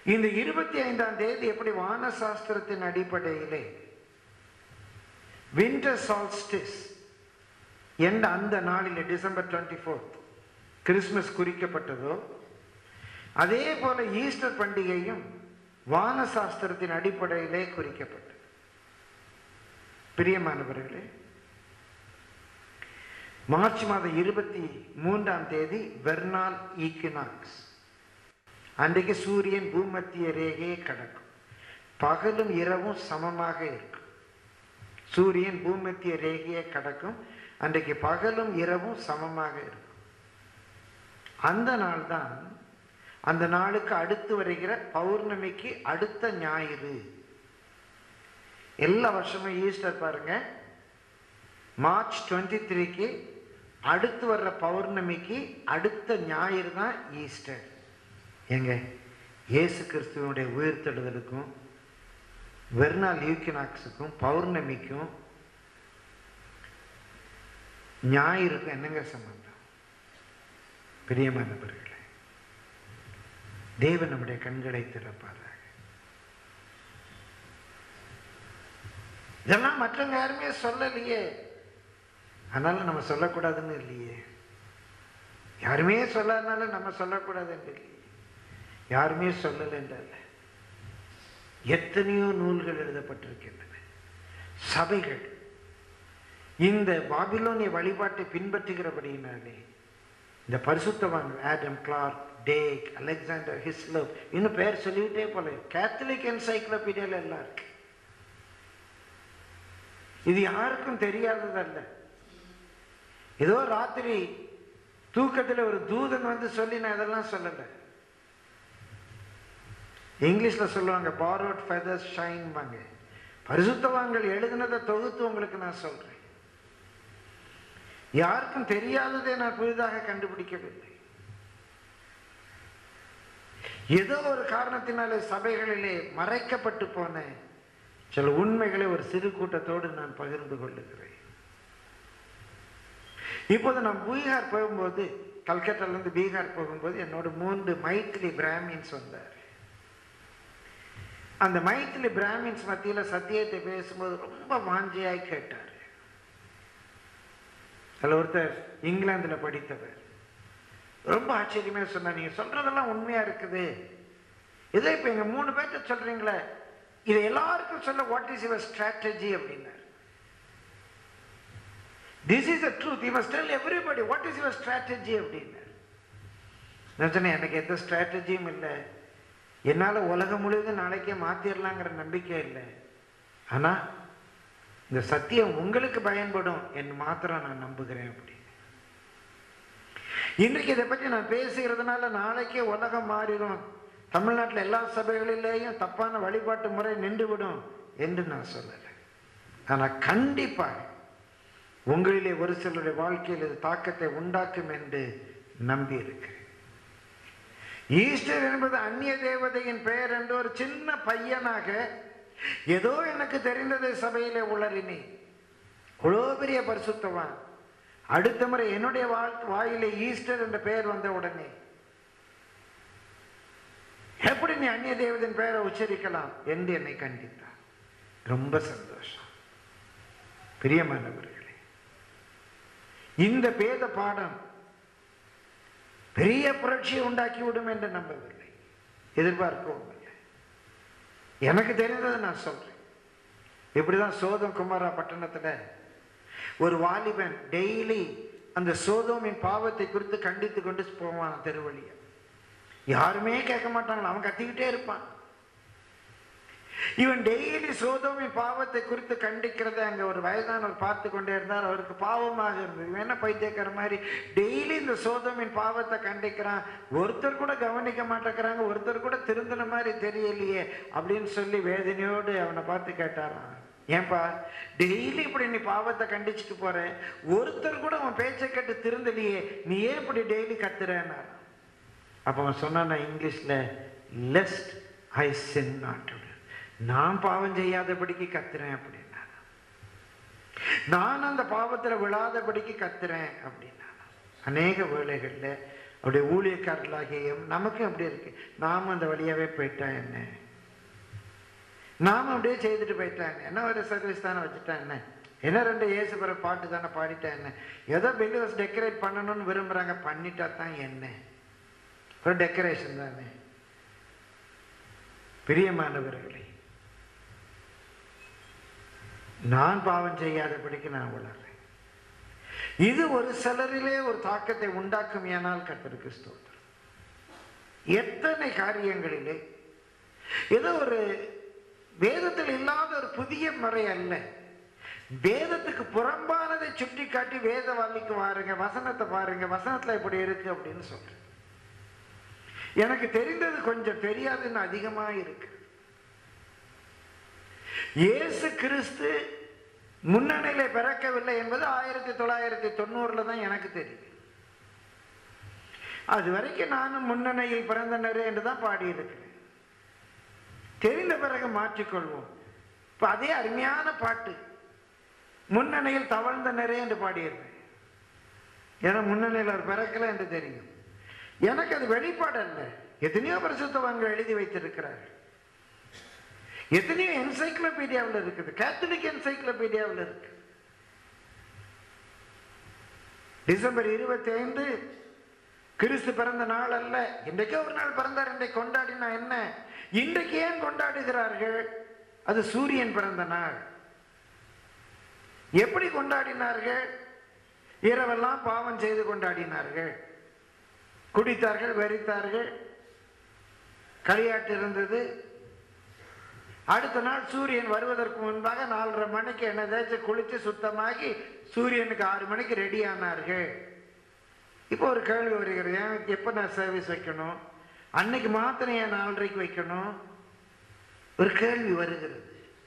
இந்த இருபத்தி ஐந்தாம் தேதி எப்படி வான சாஸ்திரத்தின் அடிப்படையிலே வின்டர் சால்ஸ்டிஸ் என்ற அந்த நாளில் டிசம்பர் டுவெண்ட்டி ஃபோர்த் கிறிஸ்மஸ் குறிக்கப்பட்டதோ அதே போல ஈஸ்டர் பண்டிகையும் வான சாஸ்திரத்தின் அடிப்படையிலே குறிக்கப்பட்டது பிரியமானவர்களே மார்ச் மாதம் இருபத்தி மூன்றாம் தேதி வெர்னால் ஈக்கினாக்ஸ் அன்றைக்கு சூரியன் பூமத்திய ரேகையை கடக்கும் பகலும் இரவும் சமமாக இருக்கும் சூரியன் பூமத்திய ரேகையை கடக்கும் அன்றைக்கு பகலும் இரவும் சமமாக இருக்கும் அந்த நாள் தான் அந்த நாளுக்கு அடுத்து வருகிற பௌர்ணமிக்கு அடுத்த ஞாயிறு எல்லா வருஷமும் ஈஸ்டர் பாருங்க மார்ச் டுவெண்ட்டி த்ரீக்கு அடுத்து வர்ற பௌர்ணமிக்கு அடுத்த ஞாயிறு தான் ஈஸ்டர் எங்க இயேசு கிறிஸ்துவனுடைய உயிர்த்தெழுதலுக்கும் வெர்னால் யூக்கினாக்ஸுக்கும் பௌர்ணமிக்கும் ஞாயிறுக்கும் என்னங்க சம்பந்தம் பிரியமானவர்களே தேவன் நம்முடைய கண்களை திறப்பாராக இதெல்லாம் மற்றவங்க யாருமே சொல்லலையே அதனால நம்ம சொல்லக்கூடாதுன்னு இல்லையே யாருமே சொல்லாதனால நம்ம சொல்லக்கூடாதுன்னு இல்லையே யாருமே சொல்லலைன்றல்ல எத்தனையோ நூல்கள் எழுதப்பட்டிருக்கின்றன சபைகள் இந்த பாபிலோனிய வழிபாட்டை பின்பற்றுகிறபடியினாலே இந்த பரிசுத்தவான் Adam Clarke Dake Alexander Hislop இன்னும் பேர் சொல்லிக்கிட்டே போல கேத்தலிக் என்சைக்ளோபீடியால எல்லாம் இருக்கு இது யாருக்கும் தெரியாததல்ல ஏதோ ராத்திரி தூக்கத்தில் ஒரு தூதன் வந்து சொல்லி நான் இதெல்லாம் சொல்லலை இங்கிலீஷ்ல சொல்லுவாங்க borrowed feathers ஷைன் வாங்க பரிசுத்தவான்கள் எழுதினதை தொகுத்து உங்களுக்கு நான் சொல்றேன் யாருக்கும் தெரியாததை நான் புதிதாக கண்டுபிடிக்கவில்லை ஏதோ ஒரு காரணத்தினாலே சபைகளிலே மறைக்கப்பட்டு போன சில உண்மைகளை ஒரு சிறு கூட்டத்தோடு நான் பகிர்ந்து கொள்ளுகிறேன் இப்போது நான் பீகார் போகும்போது கல்கத்தாலேருந்து பீகார் போகும்போது என்னோட மூன்று மைத்திலி பிராமின்ஸ் வந்தார் அந்த மைத்திலி பிராமின்ஸ் மத்தியில் சத்தியத்தை பேசும்போது ரொம்ப வாஞ்சியாய் கேட்டார் அதில் ஒருத்தர் இங்கிலாந்தில் படித்தவர் ரொம்ப ஆச்சரியமே சொன்னார் நீங்கள் சொல்கிறதெல்லாம் உண்மையாக இருக்குது இதை இப்போ எங்கள் மூணு பேர்கிட்ட சொல்கிறீங்களே இதை எல்லாருக்கும் சொல்ல வாட் இஸ் யுவர் ஸ்ட்ராட்டஜி அப்படின்னார் this is a truth you must tell everybody what is your strategy அப்படின்னார் நான் சொன்னேன் எனக்கு எந்த ஸ்ட்ராட்டஜியும் இல்லை என்னால் உலகம் முழுவதும் நாளைக்கே மாற்றிடலாங்கிற நம்பிக்கை இல்லை ஆனால் இந்த சத்தியம் உங்களுக்கு பயன்படும் என்று மாத்திரம் நான் நம்புகிறேன் அப்படி இன்றைக்கு இதை பற்றி நான் பேசுகிறதுனால நாளைக்கே உலகம் மாறிடும் தமிழ்நாட்டில் எல்லா சபைகளிலேயும் தப்பான வழிபாட்டு முறை நின்றுவிடும் என்று நான் சொல்லலை ஆனால் கண்டிப்பாக உங்களிலே ஒரு சிலருடைய வாழ்க்கையில் இது தாக்கத்தை உண்டாக்கும் என்று நம்பி இருக்கிறேன் ஈஸ்டர் என்பது அந்நிய தேவதையின் பெயர் என்று ஒரு சின்ன பையனாக ஏதோ எனக்கு தெரிந்ததை சபையிலே உளறினி இவ்வளோ பெரிய பரிசுத்தவான் அடுத்த முறை என்னுடைய வாழ் வாயிலே ஈஸ்டர் என்ற பெயர் வந்த உடனே எப்படி நீ அந்நிய தேவதின் பெயரை உச்சரிக்கலாம் என்று என்னை கண்டித்தார் ரொம்ப சந்தோஷம் பிரியமானவர்களே இந்த பேத பாடம் பெரிய புரட்சியை உண்டாக்கிவிடும் என்று நம்பவில்லை எதிர்பார்க்கவும் இல்லை எனக்கு தெரிந்ததை நான் சொல்றேன் இப்படிதான் சோதம் குமாரா பட்டணத்துல ஒரு வாலிபன் டெய்லி அந்த சோதோமின் பாவத்தை குறித்து கண்டித்து கொண்டு போவான் தெருவழிய யாருமே கேட்க மாட்டாங்களா அவன் கத்திக்கிட்டே இருப்பான் இவன் டெய்லி சோதோமின் பாவத்தை குறித்து கண்டிக்கிறத அங்க ஒரு வயதானவர் பார்த்து கொண்டே இருந்தார் அவருக்கு பாவமாக இருந்தது இவன் என்ன பைத்தியக்கார மாதிரி டெய்லி இந்த சோதோமின் பாவத்தை கண்டிக்கிறான் ஒருத்தர் கூட கவனிக்க மாட்டேங்கிறாங்க ஒருத்தர் கூட திருந்தின மாதிரி தெரியலையே அப்படின்னு சொல்லி வேதனையோடு அவனை பார்த்து கேட்டாராம் ஏன்பா டெய்லி இப்படி நீ பாவத்தை கண்டிச்சுட்டு போற ஒருத்தர் கூட அவன் பேச்சை கேட்டு திருந்தலையே நீ ஏன் இப்படி டெய்லி கத்துறேன்னாராம் அப்போ அவன் சொன்னான் இங்கிலீஷ்ல லெஸ்ட் ஐ சின் நாட் நான் பாவம் செய்யாதபடிக்கு கத்துறேன் அப்படின்னா நான் அந்த பாவத்தில் விழாதபடிக்கு கத்துறேன் அப்படின்னா அநேக வேளைகளில் அவருடைய ஊழியக்காரர்களாகிய எம்- நமக்கும் அப்படி இருக்கு நாம அந்த வழியாவே போயிட்டா என்ன நாம அப்படியே செய்துட்டு போயிட்டா என்ன என்ன ஒரு சர்வீஸ் தானே வச்சுட்டா என்ன என்ன ரெண்டு இயேசு பிற பாட்டு தானே பாடிட்டா என்ன ஏதோ பில்லுவர்ஸ் டெக்கரேட் பண்ணணும்னு விரும்புறாங்க பண்ணிட்டா தான் என்ன ஒரு டெக்கரேஷன் தானே பிரியமானவர்களே நான் பாவம் செய்யாதபடிக்கு நான் வளர்றேன் இது ஒரு சிலரிலே ஒரு தாக்கத்தை உண்டாக்கும் ஏனால் கர்த்தருக்கு ஸ்தோத்திரம் எத்தனை காரியங்களிலே ஏதோ ஒரு வேதத்தில் இல்லாத ஒரு புதிய முறை அல்ல வேதத்துக்கு புறம்பானதை சுட்டி காட்டி வேத வாலிக்கு பாருங்க வசனத்தை பாருங்க வசனத்துல இப்படி இருக்கு அப்படின்னு சொல்றேன் எனக்கு தெரிந்தது கொஞ்சம் தெரியாதுன்னு அதிகமா இருக்கு இயேசு கிறிஸ்து முன்னணியில பிறக்கவில்லை என்பது ஆயிரத்தி தொள்ளாயிரத்தி தொண்ணூறுல தான் எனக்கு தெரியும் அது வரைக்கும் நானும் முன்னணியில் பிறந்தனரே என்று தான் பாடியிருக்கிறேன் தெரிந்த பிறகு மாற்றிக்கொள்வோம் இப்ப அதே அருமையான பாட்டு முன்னணியில் தவழ்ந்தனரே என்று பாடியிருந்தேன் ஏன்னா முன்னணியில் அவர் பிறக்கல என்று தெரியும் எனக்கு அது வெளிப்பாடு அல்ல எத்தனையோ பரிசுத்தவான்கள் எழுதி வைத்திருக்கிறார்கள் எத்தனையோ என்சைக்ளோபீடியாவில் இருக்குது கேத்தலிக் என்சைக்ளோபீடியாவில் இருக்கு டிசம்பர் இருபத்தி ஐந்து கிறிஸ்து பிறந்த நாள் அல்ல இன்றைக்கே ஒரு நாள் பிறந்தார் இன்றைக்கு கொண்டாடினா என்ன இன்றைக்கு ஏன் கொண்டாடுகிறார்கள் அது சூரியன் பிறந்த நாள் எப்படி கொண்டாடினார்கள் இரவெல்லாம் பாவம் செய்து கொண்டாடினார்கள் குடித்தார்கள் வெறித்தார்கள் களியாட்டு இருந்தது அடுத்த நாள் சூரியன் வருவதற்கு முன்பாக நாலரை மணிக்கு என்ன தேய்ச்சி குளிச்சு சுத்தமாகி சூரியனுக்கு ஆறு மணிக்கு ரெடி ஆனார்கள் இப்போ ஒரு கேள்வி வருகிறது ஏன் எப்போ நான் சர்வீஸ் வைக்கணும் அன்னைக்கு மாத்திரம் ஏன் நாலரைக்கு வைக்கணும் ஒரு கேள்வி வருகிறது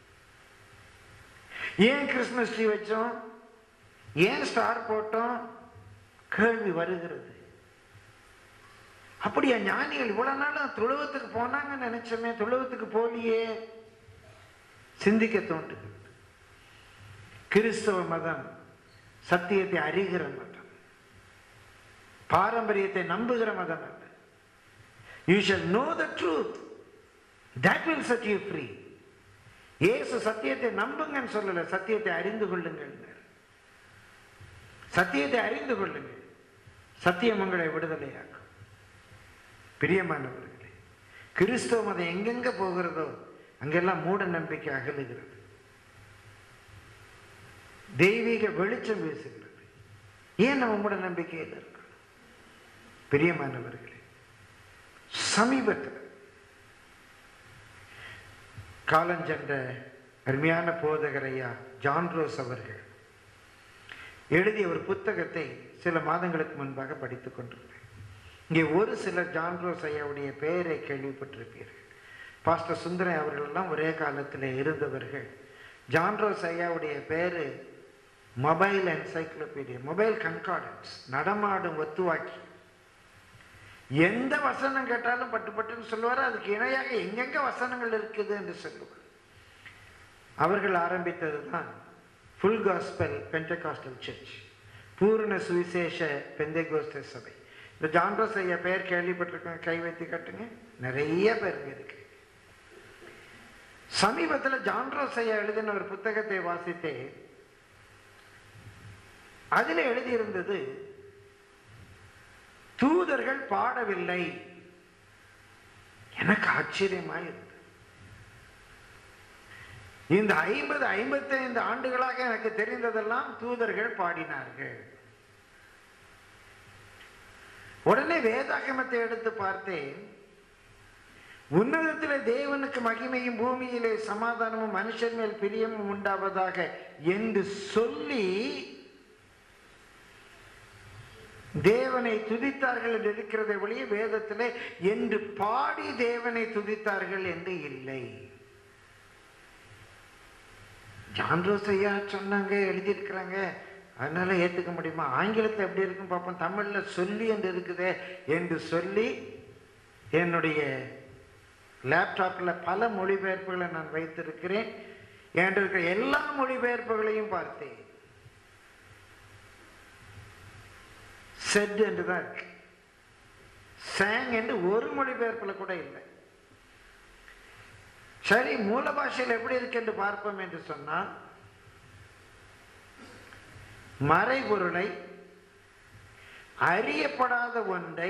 ஏன் கிறிஸ்மஸ் ட்ரீ வச்சோம் ஏன் ஸ்டார் போட்டோம் கேள்வி வருகிறது அப்படியா ஞானிகள் இவ்வளவு நாள் தொழுவத்துக்கு போனாங்கன்னு நினைச்சோமே தொழுவத்துக்கு போலியே சிந்திக்க தோன்றுகிறது கிறிஸ்தவ மதம் சத்தியத்தை அறிகிற மதம் பாரம்பரியத்தை நம்புகிற மதம் அல்ல you shall know the truth that will set you free இயேசு சத்தியத்தை நம்புங்கன்னு சொல்லல சத்தியத்தை அறிந்து கொள்ளுங்கள் சத்தியத்தை அறிந்து கொள்ளுங்கள் சத்தியம் உங்களை விடுதலையாக்கும் பிரியமானவர்களே கிறிஸ்தவ மதம் எங்கெங்க போகிறதோ அங்கெல்லாம் மூட நம்பிக்கை அகலுகிறது தெய்வீக வெளிச்சம் வீசுகிறது ஏன் நம்ம மூட நம்பிக்கையில் இருக்கோம் பிரியமானவர்களே சமீபத்தில் காலஞ்சென்ற அருமையான போதகர் ஐயா ஜான் ரோஸ் அவர்கள் எழுதிய ஒரு புத்தகத்தை சில மாதங்களுக்கு முன்பாக படித்துக் கொண்டிருந்தேன் இங்கே ஒரு சிலர் ஜான் ரோஸ் ஐயாவுடைய பெயரை கேள்விப்பட்டிருப்பீர்கள் பாஸ்டர் சுந்தரம் அவர்கள் எல்லாம் ஒரே காலத்தில் இருந்தவர்கள் ஜான் ரோஸ் ஐயாவுடைய பேரு மொபைல் என்சைக்ளோபீடியா மொபைல் கன்கார்டன்ஸ் நடமாடும் ஒத்துவாக்கி எந்த வசனம் கேட்டாலும் பட்டு பட்டுன்னு சொல்லுவார் அதுக்கு இணையாக எங்கெங்க வசனங்கள் இருக்குது என்று சொல்லுவார் அவர்கள் ஆரம்பித்தது தான் ஃபுல் காஸ்பல் பென்டகாஸ்டல் சர்ச் பூர்ண சுவிசேஷ பெந்தைகோஸ்த சபை இந்த ஜான்ரோஸ் ஐயா பெயர் கேள்விப்பட்டிருக்கோங்க கை வைத்து கட்டுங்க நிறைய பேருங்க இருக்கு சமீபத்தில் ஜான்ரோஸ் ஐயா எழுதின ஒரு புத்தகத்தை வாசித்தேன் அதில் எழுதியிருந்தது தூதர்கள் பாடவில்லை எனக்கு ஆச்சரியமாக இருந்தது இந்த ஐம்பது ஐம்பத்தைந்து ஆண்டுகளாக எனக்கு தெரிந்ததெல்லாம் தூதர்கள் பாடினார்கள் உடனே வேதாகமத்தை எடுத்து பார்த்தேன் உன்னதத்திலே தேவனுக்கு மகிமையும் பூமியிலே சமாதானமும் மனுஷன் மேல் பிரியமும் உண்டாவதாக என்று சொல்லி தேவனை துதித்தார்கள் என்று இருக்கிறதை ஒழிய வேதத்திலே என்று பாடி தேவனை துதித்தார்கள் என்று இல்லை ஜான்ரோஸ் ஐயா சொன்னாங்க எழுதியிருக்கிறாங்க அதனால ஏற்றுக்க முடியுமா ஆங்கிலத்தில் எப்படி இருக்கும் பார்ப்போம் தமிழில் சொல்லி என்று இருக்குதே என்று சொல்லி என்னுடைய லேப்டாப்பில் பல மொழிபெயர்ப்புகளை நான் வைத்திருக்கிறேன் என்கிட்ட இருக்கிற எல்லா மொழிபெயர்ப்புகளையும் பார்த்தேன் செட் என்று தான் இருக்கு சேங் என்று ஒரு மொழிபெயர்ப்பில் கூட இல்லை சரி மூல பாஷையில் எப்படி இருக்கு என்று பார்ப்போம் என்று சொன்னால் மறைபொருளை அறியப்படாத ஒன்றை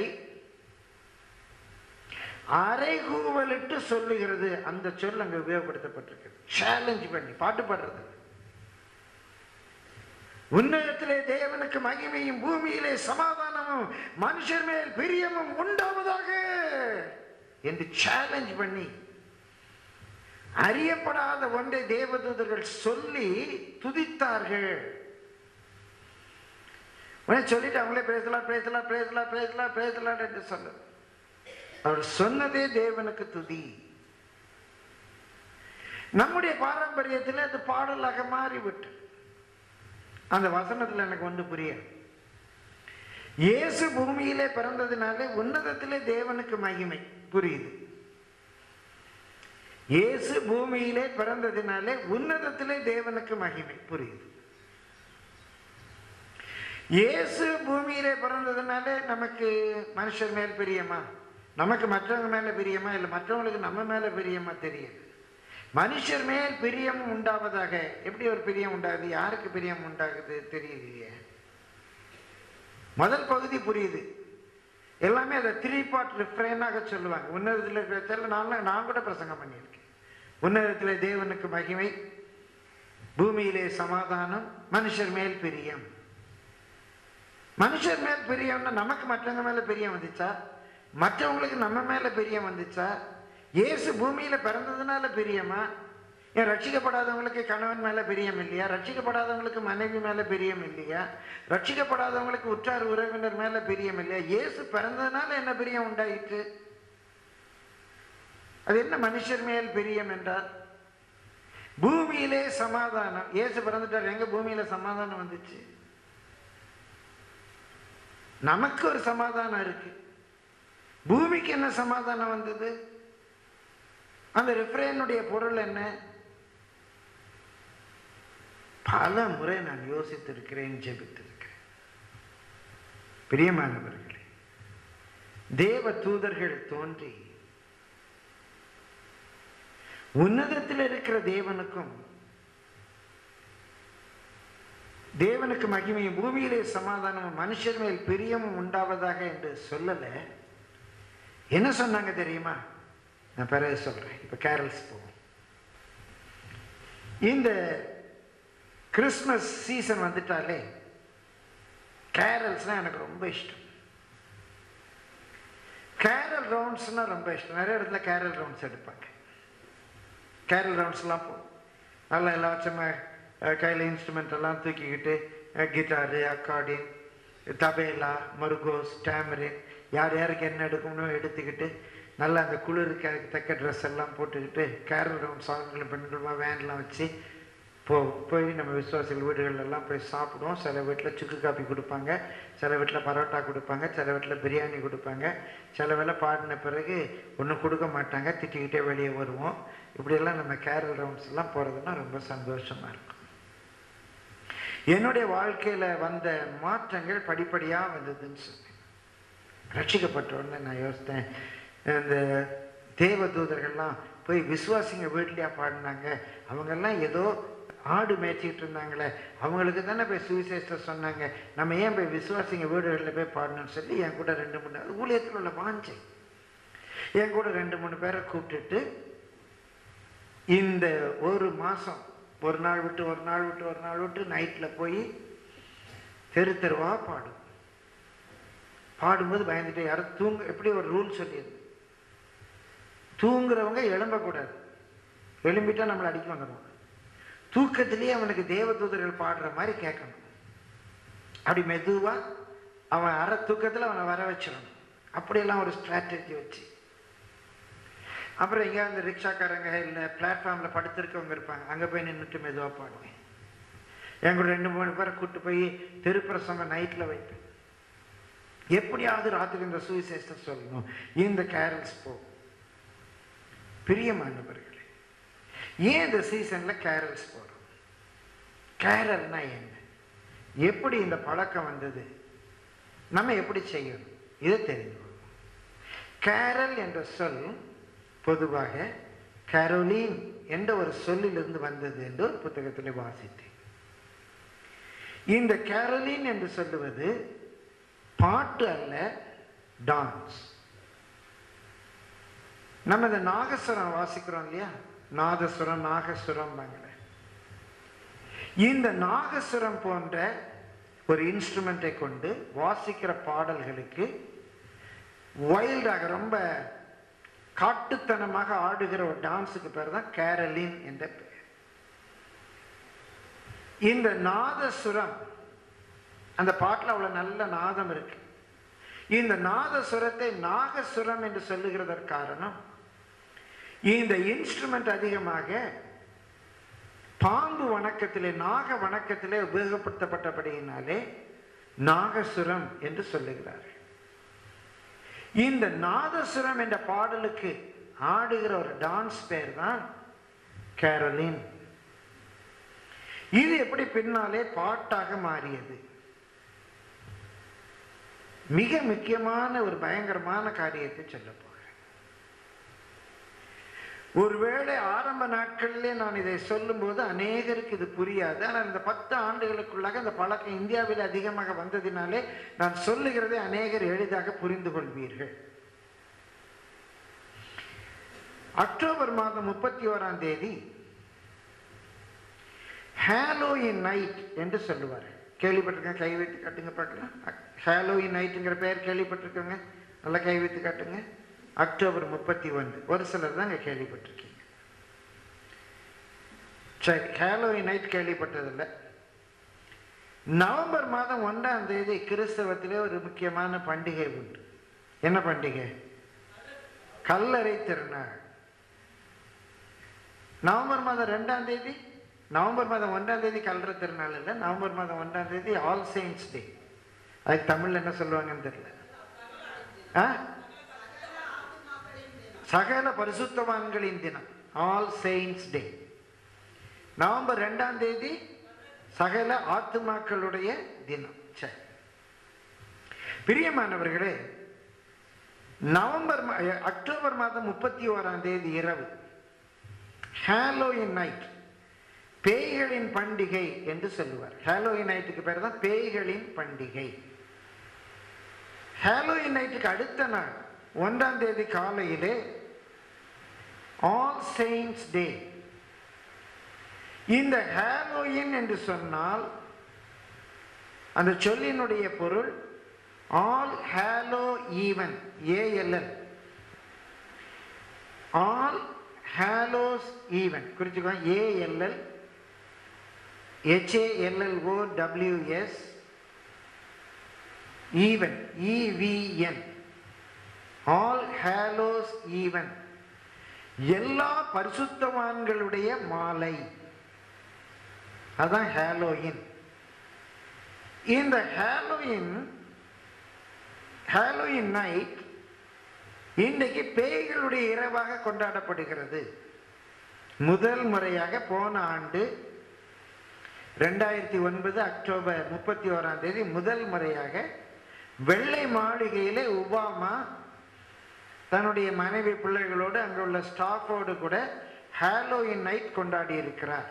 அரைகூவலிட்டு சொல்லுகிறது அந்த சொல் அங்க உபயோகப்படுத்தப்பட்டிருக்கு சேலஞ்ச் பண்ணி பாட்டு பாடுறது உன்னதத்திலே தேவனுக்கு மகிமையும் பூமியிலே சமாதானமும் மனுஷர் மேல் பிரியமும் உண்டாவதாக என்று சேலஞ்ச் பண்ணி அறியப்படாத ஒன்றை தேவதூதர்கள் சொல்லி துதித்தார்கள் உடனே சொல்லிட்டு அவங்களே பேசலாம் பேசலாம் பேசலாம் பேசலாம் பேசலாம் என்று சொல்ல அவர் சொன்னதே தேவனுக்கு துதி நம்முடைய பாரம்பரியத்தில் அது பாடலாக மாறிவிட்டு அந்த வசனத்தில் எனக்கு ஒன்று புரியும் இயேசு பூமியிலே பிறந்ததினாலே உன்னதத்திலே தேவனுக்கு மகிமை புரியுது இயேசு பூமியிலே பிறந்ததினாலே உன்னதத்திலே தேவனுக்கு மகிமை புரியுது இயேசு பூமியிலே பிறந்ததுனாலே நமக்கு மனுஷர் மேல் பிரியமா நமக்கு மற்றவங்க மேல பிரியமா இல்லை மற்றவங்களுக்கு நம்ம மேல பிரியமா தெரியுது மனுஷர் மேல் பிரியம் உண்டாவதாக எப்படி ஒரு பிரியம் உண்டாகுது யாருக்கு பிரியம் உண்டாகுது தெரியலையே முதல் பகுதி புரியுது எல்லாமே அதை த்ரீ பார்ட் ரிஃப்ரெயினாக சொல்லுவாங்க உன்னதத்தில் இருக்கிற நான் நான் கூட பிரசங்கம் பண்ணியிருக்கேன் உன்னதத்தில் தேவனுக்கு மகிமை பூமியிலே சமாதானம் மனுஷர் மேல் பிரியம் மனுஷர் மேல் பிரியம்னா நமக்கு மற்றவங்க மேல பிரியம் வந்துச்சா மற்றவங்களுக்கு நம்ம மேல பிரியம் வந்துச்சா இயேசு பூமியில பிறந்ததுனால பிரியமா ஏன் ரட்சிக்கப்படாதவங்களுக்கு கணவன் மேல பிரியம் இல்லையா ரட்சிக்கப்படாதவங்களுக்கு மனைவி மேல பிரியம் இல்லையா ரட்சிக்கப்படாதவங்களுக்கு உற்றார் உறவினர் மேல பிரியம் இல்லையா இயேசு பிறந்ததுனால என்ன பிரியம் உண்டாயிற்று அது என்ன மனுஷர் மேல் பிரியம் என்றால் பூமியிலே சமாதானம் இயேசு பிறந்துட்டார் எங்க பூமியில சமாதானம் வந்துச்சு நமக்கு ஒரு சமாதானம் இருக்கு பூமிக்கு என்ன சமாதானம் வந்தது அந்த ரெஃப்ரேனுடைய பொருள் என்ன பல முறை நான் யோசித்திருக்கிறேன் ஜெபித்திருக்கிறேன் பிரியமானவர்களே தேவ தூதர்கள் தோன்றி உன்னதத்தில் இருக்கிற தேவனுக்கும் தேவனுக்கு மகிமையும் பூமியிலே சமாதானமும் மனுஷர் மேல் பிரியமும் உண்டாவதாக என்று சொல்லல என்ன சொன்னாங்க தெரியுமா நான் பிறகு சொல்றேன் இப்ப கேரல்ஸ் போவோம் இந்த கிறிஸ்மஸ் சீசன் வந்துட்டாலே கேரல்ஸ்னா எனக்கு ரொம்ப இஷ்டம் கேரல் ரவுண்ட்ஸ்னா ரொம்ப இஷ்டம் நிறைய இடத்துல கேரல் ரவுண்ட்ஸ் எடுப்பாங்க கேரல் ரவுண்ட்ஸ்லாம் போகும் நல்லா எல்லாச்சும் கையில் இன்ஸ்ட்ருமெண்ட் எல்லாம் தூக்கிக்கிட்டு கிட்டாரு அக்கார்டின் தபேலா மருகோஸ் டேமரின் யார் யாருக்கு என்ன எடுக்கணுமோ எடுத்துக்கிட்டு நல்லா அந்த குளிருக்கு அதுக்கு தக்க ட்ரெஸ் எல்லாம் போட்டுக்கிட்டு கேரல் ரவுண்ட் சாங்களும் பெண்களுமா வேன்லாம் வச்சு போ போய் நம்ம விசுவாசிகள் வீடுகள் எல்லாம் போய் சாப்பிடுவோம் சில வீட்டில் சுக்கு காப்பி கொடுப்பாங்க சில வீட்டில் பரோட்டா கொடுப்பாங்க சில வீட்டில் பிரியாணி கொடுப்பாங்க சில வேளை பாடின பிறகு ஒன்றும் கொடுக்க மாட்டாங்க திட்டிக்கிட்டே வெளியே வருவோம் இப்படியெல்லாம் நம்ம கேரல் ரவுண்ட்ஸ் எல்லாம் போகிறதுனா ரொம்ப சந்தோஷமாக இருக்கும் என்னுடைய வாழ்க்கையில் வந்த மாற்றங்கள் படிப்படியாக வந்ததுன்னு சொன்னேன் ரட்சிக்கப்பட்ட உடனே நான் யோசித்தேன் இந்த தேவ தூதர்கள்லாம் போய் விசுவாசிங்க வீட்லையா பாடினாங்க அவங்கெல்லாம் ஏதோ ஆடு மேய்ச்சிட்டு இருந்தாங்களே அவங்களுக்கு தானே போய் சுவிசேஷத்தை சொன்னாங்க நம்ம ஏன் போய் விசுவாசிங்க வீடுகளில் போய் பாடணும்னு சொல்லி என் கூட ரெண்டு மூணு அது ஊழியத்தில் உள்ள வாஞ்சை என் கூட ரெண்டு மூணு பேரை கூப்பிட்டுட்டு இந்த ஒரு மாதம் ஒரு நாள் விட்டு ஒரு நாள் விட்டு ஒரு நாள் விட்டு நைட்டில் போய் தெரு தெருவா பாடும் பாடும்போது பயந்துட்டு யாரும் தூங்க எப்படி ஒரு ரூல் சொல்லியிருக்கு தூங்குறவங்க எழும்பக்கூடாது எழும்பிட்டா நம்மளை அடிக்க வந்துடுவாங்க தூக்கத்திலேயே அவனுக்கு தேவதூதர்கள் பாடுற மாதிரி கேட்கணும் அப்படி மெதுவா அவன் அரை தூக்கத்தில் அவனை வர வச்சிடணும் அப்படியெல்லாம் ஒரு ஸ்ட்ராட்டஜி வச்சு அப்புறம் எங்கேயா அந்த ரிக்ஷாக்காரங்க இல்லை பிளாட்ஃபார்மில் படுத்திருக்கவங்க இருப்பாங்க அங்கே போய் நின்றுட்டு மெதுவாக பாடுவேன் என் கூட ரெண்டு மூணு பேரை கூப்பிட்டு போய் திருப்பிரசங்க நைட்டில் வைப்பேன் எப்படியாவது ராத்திரி இந்த சுவிசேஷத்தை சொல்லணும் இந்த கேரல்ஸ் போ பிரியமானவர்களே ஏன் இந்த சீசனில் கேரல்ஸ் போகிறோம் கேரல்னா என்ன எப்படி இந்த பழக்கம் வந்தது நம்ம எப்படி செய்யணும் இதை தெரிந்து கொள்வோம் கேரல் என்ற சொல் பொதுவாக கரோலின் என்ற ஒரு சொல்லிலிருந்து வந்தது என்று ஒரு புத்தகத்தில் வாசித்தேன் இந்த கேரலின் என்று சொல்லுவது பாட்டு அல்ல டான்ஸ் நம்ம இந்த நாகஸ்வரம் வாசிக்கிறோம் இல்லையா நாதஸ்வரம் நாகஸ்வரம் இந்த நாகஸ்வரம் போன்ற ஒரு இன்ஸ்ட்ருமெண்ட்டை கொண்டு வாசிக்கிற பாடல்களுக்கு வைல்டாக ரொம்ப காட்டுத்தனமாக ஆடுகிற ஒரு டான்ஸுக்கு பேர் தான் கேரலின் என்ற பெயர் இந்த நாதசுரம் அந்த பாட்டில் அவ்வளோ நல்ல நாதம் இருக்கு இந்த நாதசுரத்தை நாகசுரம் என்று சொல்லுகிறதற்கு காரணம் இந்த இன்ஸ்ட்ருமெண்ட் அதிகமாக பாம்பு வணக்கத்திலே நாக வணக்கத்திலே உபயோகப்படுத்தப்பட்டபடியினாலே நாகசுரம் என்று சொல்லுகிறார்கள் இந்த நாதசுரம் என்ற பாடலுக்கு ஆடுகிற ஒரு டான்ஸ் பேர் தான் கேரலின் இது எப்படி பின்னாலே பாட்டாக மாறியது மிக முக்கியமான ஒரு பயங்கரமான காரியத்தை சொல்ல போகிறேன் ஒருவேளை ஆரம்ப நாட்களிலே நான் இதை சொல்லும்போது அநேகருக்கு இது புரியாது ஆனால் இந்த பத்து ஆண்டுகளுக்குள்ளாக இந்த பழக்கம் இந்தியாவில் அதிகமாக வந்ததினாலே நான் சொல்லுகிறதை அநேகர் எளிதாக புரிந்து கொள்வீர்கள் அக்டோபர் மாதம் முப்பத்தி ஓராம் தேதி ஹாலோயின் நைட் என்று சொல்லுவார் கேள்விப்பட்டிருக்கேன் கை வைத்து காட்டுங்க பார்க்கலாம் ஹாலோயின் நைட்டுங்கிற பெயர் கேள்விப்பட்டிருக்கோங்க நல்லா கை வைத்து காட்டுங்க அக்டோபர் முப்பத்தி ஒன்று ஒரு சிலர் தான் இங்கே கேள்விப்பட்டிருக்கீங்க சரி ஹாலோயின் நைட் கேள்விப்பட்டதில்லை நவம்பர் மாதம் ஒன்றாம் தேதி கிறிஸ்தவத்திலே ஒரு முக்கியமான பண்டிகை உண்டு என்ன பண்டிகை கல்லறை திருநாள் நவம்பர் மாதம் ரெண்டாம் தேதி நவம்பர் மாதம் ஒன்றாம் தேதி கல்லறை திருநாள் இல்லை நவம்பர் மாதம் ஒன்றாம் தேதி ஆல் செயின்ஸ் டே அதுக்கு தமிழ்ல என்ன சொல்லுவாங்கன்னு தெரியல ஆ சகல பரிசுத்தவான்களின் தினம் ஆல் செயின்ஸ் டே நவம்பர் ரெண்டாம் தேதி சகல ஆத்துமாக்களுடைய தினம் சரி பிரியமானவர்களே நவம்பர் மா- அக்டோபர் மாதம் முப்பத்தி ஓராம் தேதி இரவு ஹாலோயின் நைட் பேய்களின் பண்டிகை என்று சொல்லுவார் ஹாலோயின் நைட்டுக்கு பேர் தான் பேய்களின் பண்டிகை ஹாலோயின் நைட்டுக்கு அடுத்த நாள் ஒன்றாம் தேதி காலையிலே ஆல் செயின்ஸ் டே இந்த ஹாலோயின் என்று சொன்னால் அந்த சொல்லினுடைய பொருள் all hallow even ALL all hallows even குறிச்சுக்கோங்க ALL HALLO WS even EVN all hallows even எல்லா பரிசுத்தவான்களுடைய மாலை அதான் ஹாலோயின் இந்த ஹாலோயின் ஹாலோயின் நைட் இன்றைக்கு பேய்களுடைய இரவாக கொண்டாடப்படுகிறது முதல் முறையாக போன ஆண்டு ரெண்டாயிரத்தி ஒன்பது அக்டோபர் முப்பத்தி ஓராம் தேதி முதல் முறையாக வெள்ளை மாளிகையிலே ஒபாமா தன்னுடைய மனைவி பிள்ளைகளோடு அங்கே உள்ள ஸ்டாஃபோடு கூட ஹாலோயின் நைட் கொண்டாடி இருக்கிறார்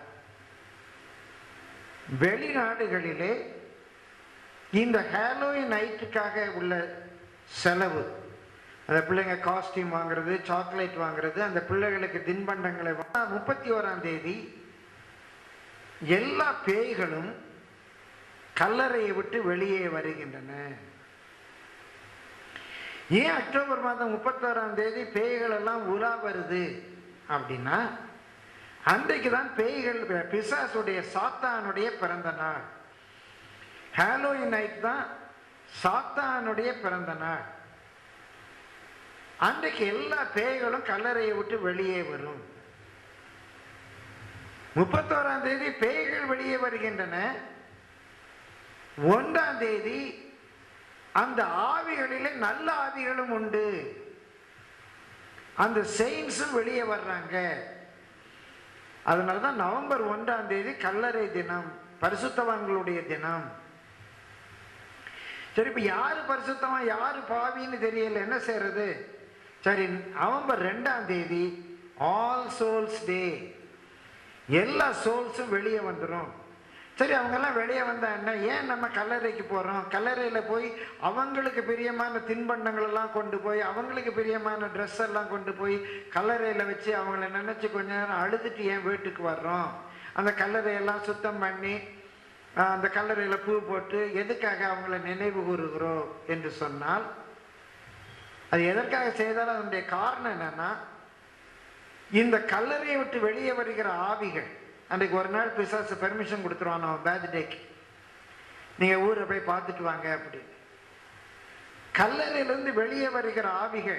வெளிநாடுகளிலே இந்த ஹாலோயின் நைட்டுக்காக உள்ள செலவு அந்த பிள்ளைங்க காஸ்டியூம் வாங்குறது சாக்லேட் வாங்குறது அந்த பிள்ளைகளுக்கு தின்பண்டங்களை முப்பத்தி ஓராம் தேதி எல்லா பேய்களும் கல்லறையை விட்டு வெளியே வருகின்றன ஏன் அக்டோபர் மாதம் முப்பத்தோராம் தேதி பேய்கள் எல்லாம் உலா வருது அப்படின்னா அன்றைக்கு தான் பேய்கள் பிசாசுடைய சாத்தானுடைய பிறந்த நாள் ஹாலோயின் நைட் தான் சாத்தானுடைய பிறந்த நாள் அன்றைக்கு எல்லா பேய்களும் கல்லறையை விட்டு வெளியே வரும் முப்பத்தோராம் தேதி பேய்கள் வெளியே வருகின்றன ஒன்றாம் தேதி அந்த ஆவிகளிலே நல்ல ஆவிகளும் உண்டு அந்த செயின்ஸும் வெளியே வர்றாங்க அதனால தான் நவம்பர் ஒன்றாம் தேதி கல்லறை தினம் பரிசுத்தவான்களுடைய தினம் சரி இப்ப யாரு பரிசுத்தமா யாரு பாவின்னு தெரியல என்ன செய்யறது சரி நவம்பர் ரெண்டாம் தேதி ஆல் சோல்ஸ் டே எல்லா சோல்ஸும் வெளியே வந்துடும் சரி அவங்கெல்லாம் வெளியே வந்தா என்ன ஏன் நம்ம கல்லறைக்கு போகிறோம் கல்லறையில் போய் அவங்களுக்கு பிரியமான தின்பண்டங்கள் எல்லாம் கொண்டு போய் அவங்களுக்கு பிரியமான ட்ரெஸ் எல்லாம் கொண்டு போய் கல்லறையில் வச்சு அவங்கள நினச்சி கொஞ்ச நேரம் அழுதுட்டு ஏன் வீட்டுக்கு வர்றோம் அந்த கல்லறையெல்லாம் சுத்தம் பண்ணி ஆஹ், அந்த கல்லறையில் பூ போட்டு எதுக்காக அவங்கள நினைவு கூறுகிறோம் என்று சொன்னால் அது எதற்காக செய்தாலும் அதனுடைய காரணம் என்னன்னா இந்த கல்லறையை விட்டு வெளியே வருகிற ஆவிகள் அன்றைக்கு ஒரு நாள் பிசாசு பெர்மிஷன் கொடுத்துருவான் அவன் பேர்த்டேக்கு நீங்கள் ஊரை போய் பார்த்துட்டு வாங்க அப்படின்னு கல்லறையிலிருந்து வெளியே வருகிற ஆவிகள்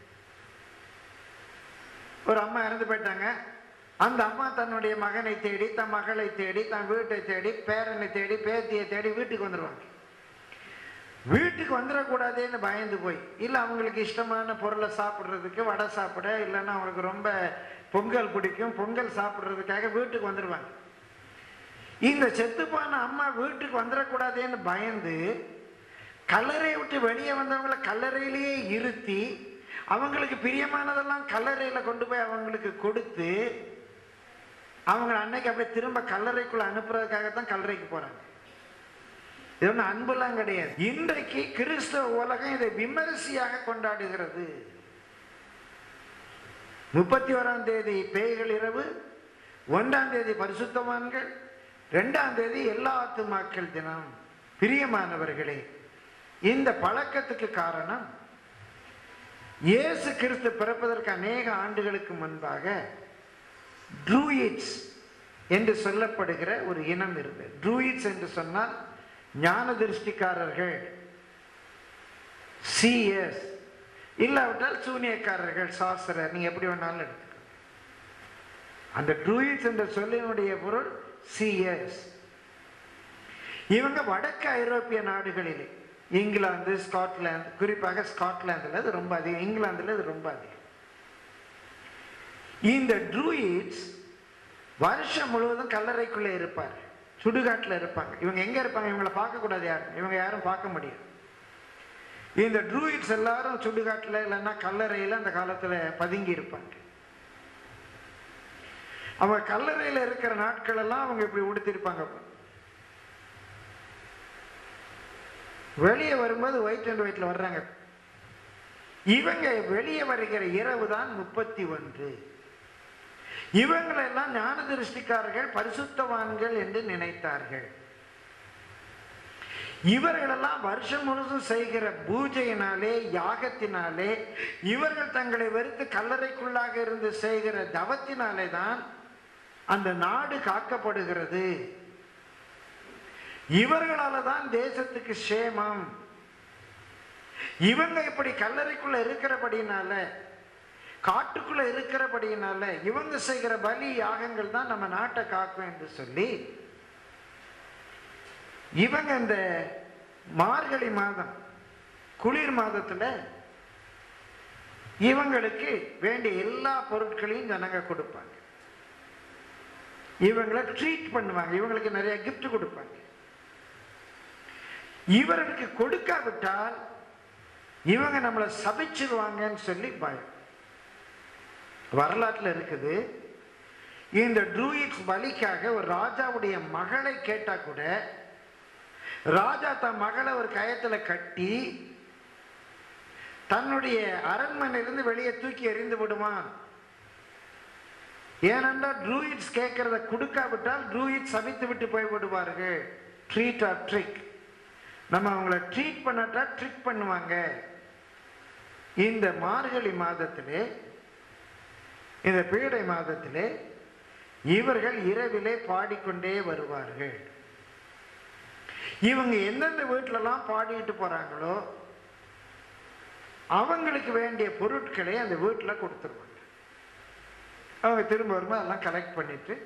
ஒரு அம்மா இறந்து போயிட்டாங்க அந்த அம்மா தன்னுடைய மகனை தேடி தன் மகளை தேடி தன் வீட்டை தேடி பேரனை தேடி பேத்தியை தேடி வீட்டுக்கு வந்துடுவாங்க வீட்டுக்கு வந்துடக்கூடாதேன்னு பயந்து போய் இல்லை அவங்களுக்கு இஷ்டமான பொருளை சாப்பிட்றதுக்கு வடை சாப்பிட இல்லைன்னா அவங்களுக்கு ரொம்ப பொங்கல் பிடிக்கும் பொங்கல் சாப்பிட்றதுக்காக வீட்டுக்கு வந்துடுவாங்க இந்த செத்துப்பான அம்மா வீட்டுக்கு வந்துடக்கூடாதேன்னு பயந்து கல்லறையை விட்டு வெளியே வந்தவங்களை கல்லறையிலேயே இருத்தி அவங்களுக்கு பிரியமானதெல்லாம் கல்லறையில் கொண்டு போய் அவங்களுக்கு கொடுத்து அவங்க அன்னைக்கு அப்படியே திரும்ப கல்லறைக்குள்ள அனுப்புறதுக்காகத்தான் கல்லறைக்கு போறாங்க இது ஒன்றும் அன்பெல்லாம் கிடையாது இன்றைக்கு கிறிஸ்தவ உலகம் இதை விமரிசையாக கொண்டாடுகிறது முப்பத்தி ஓராம் தேதி பேய்கள் இரவு ஒன்றாம் தேதி பரிசுத்தவான்கள் ரெண்டாம் தேதி எல்லா ஆத்துமாக்கள் தினம் பிரியமானவர்களே இந்த பழக்கத்துக்கு காரணம் இயேசு கிறிஸ்து பிறப்பதற்கு அநேக ஆண்டுகளுக்கு முன்பாக ட்ரூயிட்ஸ் என்று சொல்லப்படுகிற ஒரு இனம் இருந்தது ட்ரூயிட்ஸ் என்று சொன்னால் ஞான திருஷ்டிக்காரர்கள் சிஎஸ் இல்லாவிட்டால் சூனியக்காரர்கள் சாஸ்திரர் நீங்க எப்படி வேணாலும் எடுத்துக்கலாம் அந்த ட்ரூயிட்ஸ் என்ற சொல்லினுடைய பொருள் சிஎஸ் இவங்க வடக்கு ஐரோப்பிய நாடுகளிலே இங்கிலாந்து ஸ்காட்லாந்து குறிப்பாக ஸ்காட்லாந்தில் இது ரொம்ப அதிகம் இங்கிலாந்தில் இது ரொம்ப அதிகம் இந்த ட்ரூயிட்ஸ் வருஷம் முழுவதும் கல்லறைக்குள்ளே இருப்பார் சுடுகாட்டில் இருப்பாங்க இவங்க எங்க இருப்பாங்க இவங்களை பார்க்கக்கூடாது யாரும் இவங்க யாரும் பார்க்க முடியாது இந்த ட்ரூயிட்ஸ் எல்லாரும் சுடுகாட்டில் இல்லைன்னா கல்லறையில் அந்த காலத்தில் பதுங்கி இருப்பாங்க அவங்க கல்லறையில் இருக்கிற நாட்கள் எல்லாம் அவங்க இப்படி உடுத்திருப்பாங்க வெளியே வரும்போது ஒயிட் அண்ட் ஒயிட்ல வர்றாங்க இவங்க வெளியே வருகிற இரவு தான் முப்பத்தி ஒன்று இவங்களெல்லாம் ஞான திருஷ்டிக்காரர்கள் பரிசுத்தவான்கள் என்று நினைத்தார்கள் இவர்களெல்லாம் வருஷம் முழுதும் செய்கிற பூஜையினாலே யாகத்தினாலே இவர்கள் தங்களை வெறுத்து கல்லறைக்குள்ளாக இருந்து செய்கிற தவத்தினாலே தான் அந்த நாடு காக்கப்படுகிறது இவர்களால தான் தேசத்துக்கு சேமம் இவங்க இப்படி கல்லறைக்குள்ள இருக்கிறபடினால காட்டுக்குள்ள இருக்கிறபடியினால இவங்க செய்கிற பலி யாகங்கள் தான் நம்ம நாட்டை காக்கும் என்று சொல்லி இவங்க இந்த மார்கழி மாதம் குளிர் மாதத்துல இவங்களுக்கு வேண்டிய எல்லா பொருட்களையும் ஜனங்க கொடுப்பாங்க இவங்களை ட்ரீட் பண்ணுவாங்க இவங்களுக்கு நிறைய gift கொடுப்பாங்க இவர்களுக்கு கொடுக்காவிட்டால் இவங்க நம்மளை சபிச்சிருவாங்கன்னு சொல்லி பயம் வரலாற்றில் இருக்குது இந்த ட்ரூயிட்ஸ் பலிக்காக ஒரு ராஜாவுடைய மகளை கேட்டா கூட ராஜா தன் மகளை ஒரு கயத்துல கட்டி தன்னுடைய அரண்மனையிலிருந்து வெளியே தூக்கி எறிந்து விடுவான் ஏனென்றால் ட்ரூயிட்ஸ் கேட்கறத கொடுக்காவிட்டால் ட்ரூயிட் சபித்து விட்டு போய் விடுவார்கள் ட்ரீட் ஆர் ட்ரிக் நம்ம அவங்கள ட்ரீட் பண்ணாட்டா ட்ரிக் பண்ணுவாங்க இந்த மார்கழி மாதத்திலே இந்த பீடை மாதத்திலே இவர்கள் இரவிலே பாடிக்கொண்டே வருவார்கள் இவங்க எந்தெந்த வீட்டிலலாம் பாடிட்டு போறாங்களோ அவங்களுக்கு வேண்டிய பொருட்களை அந்த வீட்டில் கொடுத்துருவாங்க அவங்க திரும்ப வரும்போது அதெல்லாம் கலெக்ட் பண்ணிட்டு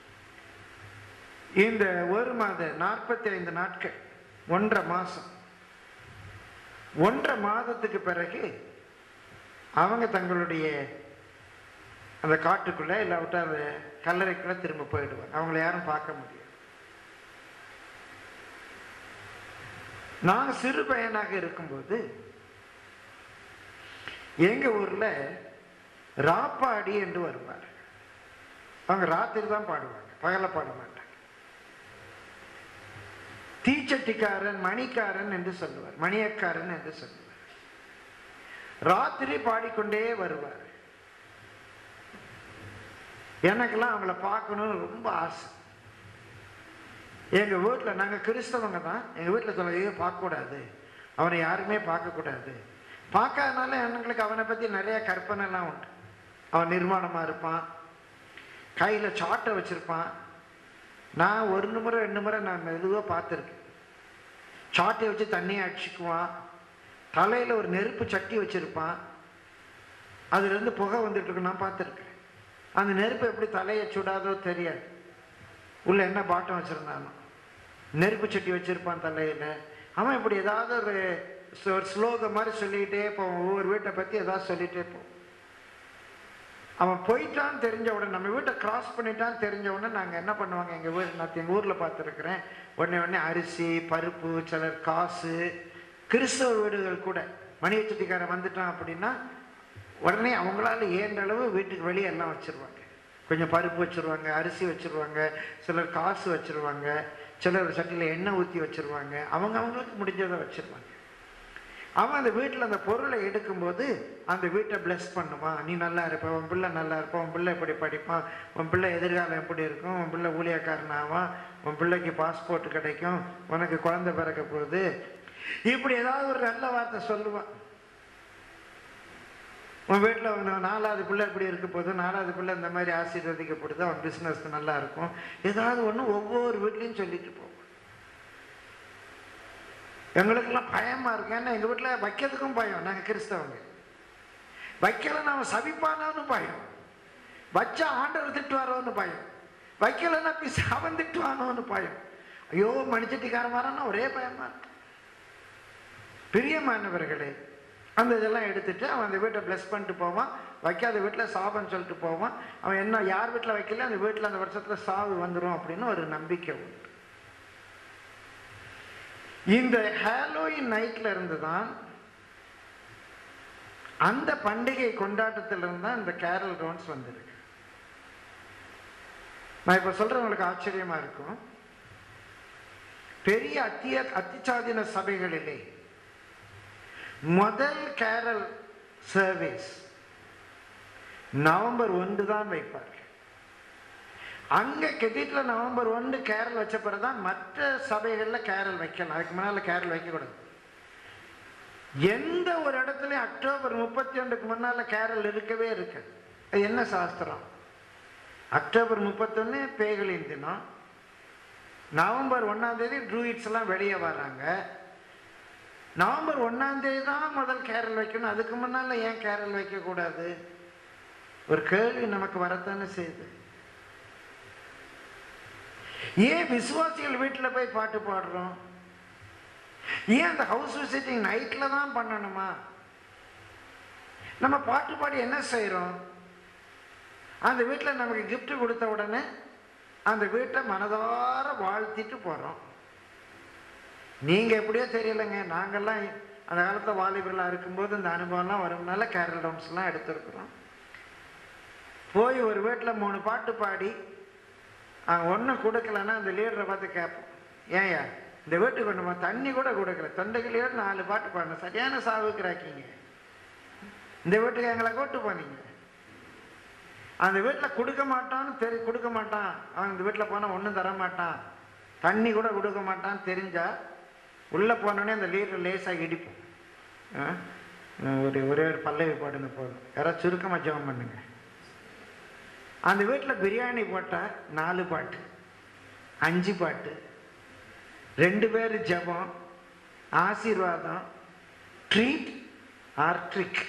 இந்த ஒரு மாத நாற்பத்தி ஐந்து நாட்கள் ஒன்றரை மாசம் ஒன்றரை மாதத்துக்கு பிறகு அவங்க தங்களுடைய அந்த காட்டுக்குள்ள இல்லாவிட்டா அந்த கல்லறைக்குள்ள திரும்ப போயிடுவாங்க அவங்கள யாரும் பார்க்க முடியாது நான் சிறு பையனாக இருக்கும்போது எங்க ஊர்ல ராப்பாடி என்று வருவார் அவங்க ராத்திரி தான் பாடுவாங்க பகல பாட மாட்டாங்க தீச்சட்டிக்காரன் மணிக்காரன் என்று சொல்லுவார் மணியக்காரன் என்று சொல்லுவார் ராத்திரி பாடிக்கொண்டே வருவார் எனக்கெல்லாம் அவங்கள பார்க்கணும்னு ரொம்ப ஆசை எங்க வீட்டில் நாங்க கிறிஸ்தவங்க தான் எங்க வீட்டில் சொல்ல ஐயோ பார்க்கக்கூடாது அவனை யாருமே பார்க்கக்கூடாது பார்க்காதனால எங்களுக்கு அவனை பத்தி நிறைய கற்பனைலாம் உண்டு அவன் நிர்மாணமா இருப்பான் கையில சாட்டை வச்சிருப்பான் நான் ஒரு முறை ரெண்டு முறை நான் மெதுவாக பார்த்துருக்கேன் சாட்டை வச்சு தண்ணியை அடிச்சுக்குவான் தலையில் ஒரு நெருப்பு சட்டி வச்சிருப்பான் அதுலேருந்து புகை வந்துட்டு இருக்கு நான் பார்த்துருக்கேன் அந்த நெருப்பு எப்படி தலையை சுடாதோ தெரியாது உள்ள என்ன பாட்டம் வச்சிருந்தானோ நெருப்பு சட்டி வச்சிருப்பான் தலையில் அவன் இப்படி ஏதாவது ஒரு ஸ்லோ- ஒரு ஸ்லோகம் மாதிரி சொல்லிக்கிட்டே போவான் ஒவ்வொரு வீட்டை பற்றி ஏதாவது சொல்லிகிட்டே போவான் அவன் போயிட்டான்னு தெரிஞ்ச உடனே நம்ம வீட்டை கிராஸ் பண்ணிட்டான்னு தெரிஞ்ச உடனே நாங்கள் என்ன பண்ணுவாங்க எங்கள் வீடு நான் எங்கள் ஊரில் பார்த்துருக்குறேன் உடனே உடனே அரிசி பருப்பு சிலர் காசு கிறிஸ்தவ வீடுகள் கூட மணிய சுத்திக்காரன் வந்துட்டான் அப்படின்னா உடனே அவங்களால ஏன்ற அளவு வீட்டுக்கு வெளியே எல்லாம் வச்சிருவாங்க கொஞ்சம் பருப்பு வச்சிருவாங்க அரிசி வச்சிருவாங்க சிலர் காசு வச்சிருவாங்க சிலர் சட்டியில் எண்ணெய் ஊற்றி வச்சிருவாங்க அவங்க அவங்களுக்கு முடிஞ்சதை வச்சிருவாங்க அவன் அந்த வீட்டில் அந்த பொருளை எடுக்கும்போது அந்த வீட்டை bless பண்ணுவான் நீ நல்லா இருப்ப உன் பிள்ளை நல்லா இருப்பான் உன் பிள்ளை எப்படி படிப்பான் உன் பிள்ளை எதிர்காலம் எப்படி இருக்கும் உன் பிள்ளை ஊழியக்காரன் ஆவான் உன் பிள்ளைக்கு பாஸ்போர்ட் கிடைக்கும் உனக்கு குழந்தை பிறக்க போகுது இப்படி ஏதாவது ஒரு நல்ல வார்த்தை சொல்லுவான் உன் வீட்டில் நாலாவது பிள்ளை இப்படி இருக்க போகுது நாலாவது பிள்ளை இந்த மாதிரி ஆசீர்வதிக்கப்படுது அவன் பிஸ்னஸ் நல்லா இருக்கும் ஏதாவது ஒன்று ஒவ்வொரு வீட்லையும் சொல்லிட்டு போவான் எங்களுக்கெல்லாம் பயமா இருக்கு ஏன்னா எங்க வீட்டில் வைக்கிறதுக்கும் பயம் நாங்கள் கிறிஸ்தவங்க வைக்கலைன்னா அவன் சபிப்பானோன்னு பயம் வச்சா ஆண்டவர் திட்டுவாரோன்னு பயம் வைக்கலைன்னா பிச அவன் திட்டுவானோன்னு பயம் ஐயோ மணிச்சட்டிக்காரன் வரான்னா ஒரே பயமா இருக்கு பிரியமானவர்களே அந்த இதெல்லாம் எடுத்துட்டு அவன் அந்த வீட்டை bless பண்ணிட்டு போவான் வைக்காத வீட்டில் சாபம் சொல்லிட்டு போவான் அவன் என்ன யார் வீட்டில் வைக்கல அந்த வீட்டில் அந்த வருஷத்துல சாவு வந்துடும் அப்படின்னு ஒரு நம்பிக்கை உண்டு இந்த ஹாலோயின் நைட்ல இருந்து தான் அந்த பண்டிகை கொண்டாட்டத்திலிருந்து தான் இந்த கேரல் ரவுண்ட்ஸ் வந்திருக்கு நான் இப்ப சொல்றேன் உங்களுக்கு ஆச்சரியமா இருக்கும் பெரிய அத்திய அத்திச்சாதின சபைகளிலே முதல் கேரல் சர்வீஸ் நவம்பர் ஒன்று தான் வைப்பார்கள் அங்க கெதிட்ல நவம்பர் ஒன்று கேரல் வச்ச பிறகுதான் மற்ற சபைகள்ல கேரல் வைக்கலாம் அதுக்கு முன்னால கேரல் வைக்கக்கூடாது எந்த ஒரு இடத்துலயும் அக்டோபர் முப்பத்தி ஒன்றுக்கு முன்னால கேரல் இருக்கவே இருக்காது அது என்ன சாஸ்திரம் அக்டோபர் முப்பத்தொன்னு பேய்களின் தினம் நவம்பர் ஒன்னாம் தேதி ட்ரூயிட்ஸ் எல்லாம் வெளியே வர்றாங்க நவம்பர் ஒன்னாம் தேதி தான் முதல் கேரல் வைக்கணும் அதுக்கு முன்னால ஏன் கேரல் வைக்க கூடாது ஒரு கேள்வி நமக்கு வரத்தானே செய்யுது ஏன் விசுவாசிகள் வீட்டில் போய் பாட்டு பாடுறோம் ஏன் அந்த ஹவுஸ் விசிட்டிங் நைட்டில் தான் பண்ணணுமா நம்ம பாட்டு பாடி என்ன செய்கிறோம் அந்த வீட்டில் நமக்கு gift கொடுத்த உடனே அந்த வீட்டை மனதார வாழ்த்திட்டு போகிறோம் நீங்கள் எப்படியோ தெரியலைங்க நாங்கள்லாம் அந்த காலத்தில் வாலிபர்களாக இருக்கும்போது இந்த அனுபவம்லாம் வரும்னால கேரல் டான்ஸ்லாம் எடுத்திருக்கிறோம் போய் ஒரு வீட்டில் மூணு பாட்டு பாடி ஒன்றும் கொடுக்கலன்னா அந்த லீடரை பார்த்து கேட்போம் ஏன்யா இந்த வீட்டுக்கு கொண்டு தண்ணி கூட கொடுக்கல தொண்டைகளோட நாலு பாட்டு பாடணும் சரியான சாவுக்குறாக்கீங்க இந்த வீட்டுக்கு எங்களை கூட்டு போனீங்க அந்த வீட்டில் கொடுக்க மாட்டான்னு தெரி கொடுக்க மாட்டான் அவன் இந்த வீட்டில் போனால் ஒன்றும் தர மாட்டான் தண்ணி கூட கொடுக்க மாட்டான்னு தெரிஞ்சா உள்ளே போனோடனே அந்த லீடர் லேசாக இடிப்போம் ஆ? ஒரு ஒரே ஒரு பல்லவி பாடுங்க போதும் யாராவது சுருக்கமாக ஜெபம் பண்ணுங்க அந்த வீட்டில் பிரியாணி போட்டால் நாலு பாட்டு அஞ்சு பாட்டு ரெண்டு பேர் ஜெபம் ஆசீர்வாதம் ட்ரீட் ஆர் ட்ரிக்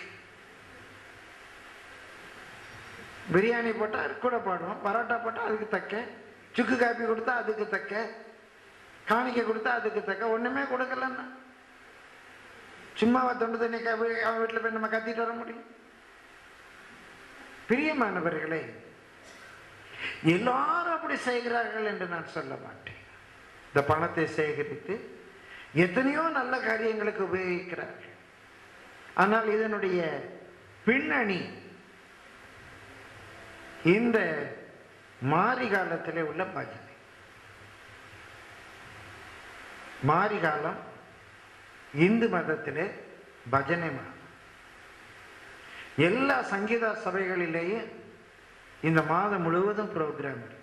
பிரியாணி போட்டால் கூட பாடுவோம் பரோட்டா போட்டால் அதுக்கு தக்க சுக்கு காப்பி கொடுத்தா அதுக்கு தக்க காணிக்கை கொடுத்தா அதுக்கு தக்க ஒன்றுமே கொடுக்கலன்னா சும்மாவா தொண்டு தண்ணி காப்பி அவன் வீட்டில் போய் நம்ம கத்திட்டு வர முடியும் பிரியமானவர்களே எல்லாரும் அப்படி செய்கிறார்கள் என்று நான் சொல்ல மாட்டேன் இந்த பணத்தை சேகரித்து எத்தனையோ நல்ல காரியங்களுக்கு உபயோகிக்கிறார்கள் ஆனால் இதனுடைய பின்னணி இந்த மாரி காலத்திலே உள்ள பஜனை மாரி காலம் இந்து மதத்திலே பஜனை மாதம் எல்லா சங்கீதா சபைகளிலேயும் இந்த மாதம் முழுவதும் ப்ரோக்ராம் இருக்கு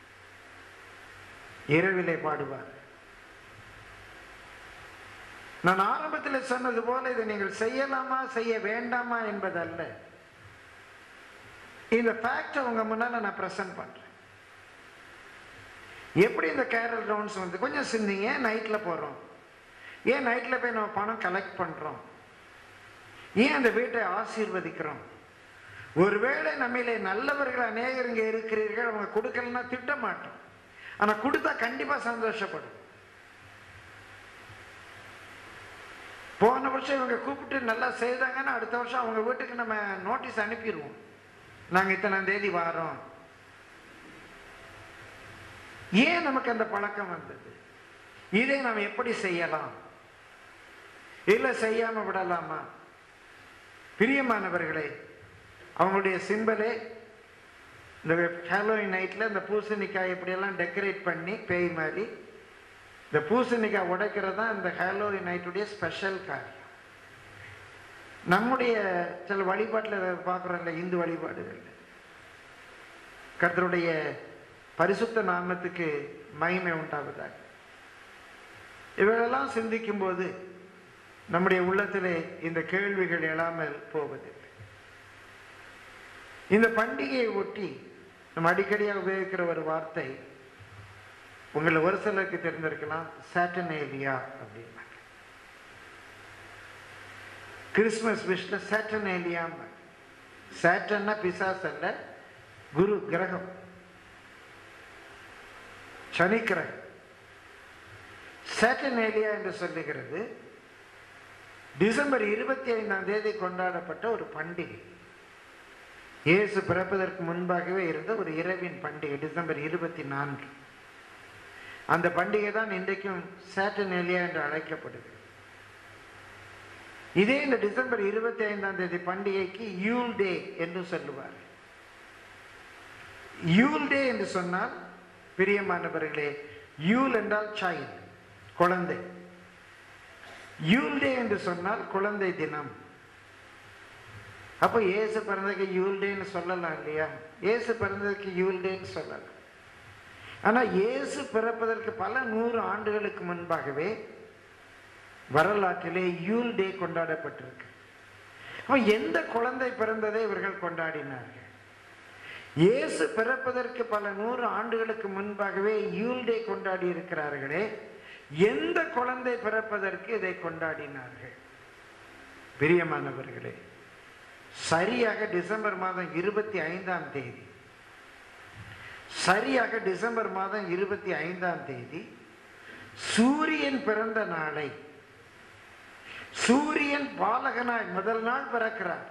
இரவிலே பாடுவார் நான் ஆரம்பத்தில் சொன்னது போல இதை நீங்கள் செய்யலாமா செய்ய வேண்டாமா என்பதல்ல இந்த ஃபேக்டை உங்க முன்னால நான் ப்ரெசென்ட் பண்றேன் எப்படி இந்த கேரல் ரவுண்ட்ஸ் வந்து கொஞ்சம் சிந்திங்க நைட்ல போறோம் ஏன் நைட்ல போய் நம்ம பணம் கலெக்ட் பண்றோம் ஏன் அந்த வீட்டை ஆசீர்வதிக்கிறோம் ஒருவேளை நம்மிலே நல்லவர்கள் அநேகர் இங்கே இருக்கிறீர்கள் அவங்க கொடுக்கலன்னா திட்ட மாட்டோம் ஆனா கொடுத்தா கண்டிப்பா சந்தோஷப்படும் போன வருஷம் இவங்க கூப்பிட்டு நல்லா செய்தாங்கன்னா அடுத்த வருஷம் அவங்க வீட்டுக்கு நம்ம நோட்டீஸ் அனுப்பிடுவோம் நாங்க இத்தனாம் தேதி வாரோம் ஏன் நமக்கு அந்த பழக்கம் வந்தது இதை நாம் எப்படி செய்யலாம் இல்ல செய்யாம விடலாமா பிரியமானவர்களே அவங்களுடைய சிம்பலே இந்த ஹாலோவின் நைட்டில் இந்த பூசணிக்காய் இப்படியெல்லாம் டெக்கரேட் பண்ணி பேய் மாதிரி இந்த பூசணிக்காய் உடைக்கிறது தான் இந்த ஹாலோவின் நைட்டுடைய ஸ்பெஷல் காரியம் நம்முடைய சில வழிபாட்டில் பார்க்குறோம்ல இந்து வழிபாடுகள் கர்த்தருடைய பரிசுத்த நாமத்துக்கு மகிமை உண்டாவதாக இவைகளெல்லாம் சிந்திக்கும் போது நம்முடைய உள்ளத்திலே இந்த கேள்விகள் எழாமல் போவதில்லை இந்த பண்டிகையை ஒட்டி நம்ம அடிக்கடியாக உபயோகிக்கிற ஒரு வார்த்தை உங்களை ஒரு சிலருக்கு தெரிந்திருக்கலாம் சாட்டனேலியா அப்படின்னா கிறிஸ்மஸ் விஷல சாட்டனேலியா சாட்டன்னா பிசாஸ் அல்ல குரு கிரகம் சனி கிரகம் சாட்டனேலியா என்று சொல்லுகிறது டிசம்பர் இருபத்தி ஐந்தாம் தேதி கொண்டாடப்பட்ட ஒரு பண்டிகை இயேசு பிறப்பதற்கு முன்பாகவே இருந்த ஒரு இரவின் பண்டிகை டிசம்பர் இருபத்தி நான்கு அந்த பண்டிகை தான் இன்றைக்கும் சாட்டனேலியா என்று அழைக்கப்படுகிறது இதே இந்த டிசம்பர் இருபத்தி ஐந்தாம் தேதி பண்டிகைக்கு யூல் டே என்று சொல்லுவார் யூல் டே என்று சொன்னால் பிரியமானவர்களே யூல் என்றால் சைல்ட் குழந்தை யூல் டே என்று சொன்னால் குழந்தை தினம் அப்போ இயேசு பிறந்ததுக்கு யூல் டேன்னு சொல்லலாம் இல்லையா இயேசு பிறந்ததுக்கு யூல் டேன்னு சொல்லலாம் ஆனால் இயேசு பிறப்பதற்கு பல நூறு ஆண்டுகளுக்கு முன்பாகவே வரலாற்றிலே யூல் டே கொண்டாடப்பட்டிருக்கு அப்ப எந்த குழந்தை பிறந்ததை இவர்கள் கொண்டாடினார்கள் இயேசு பிறப்பதற்கு பல நூறு ஆண்டுகளுக்கு முன்பாகவே யூல் டே கொண்டாடி இருக்கிறார்களே எந்த குழந்தை பிறப்பதற்கு இதை கொண்டாடினார்கள் பிரியமானவர்களே சரியாக டிசம்பர் மாதம் இருபத்தி ஐந்தாம் தேதி சரியாக டிசம்பர் மாதம் இருபத்தி ஐந்தாம் தேதி சூரியன் பிறந்த நாளை சூரியன் பாலகனாய் முதல் நாள் பிறக்கிறார்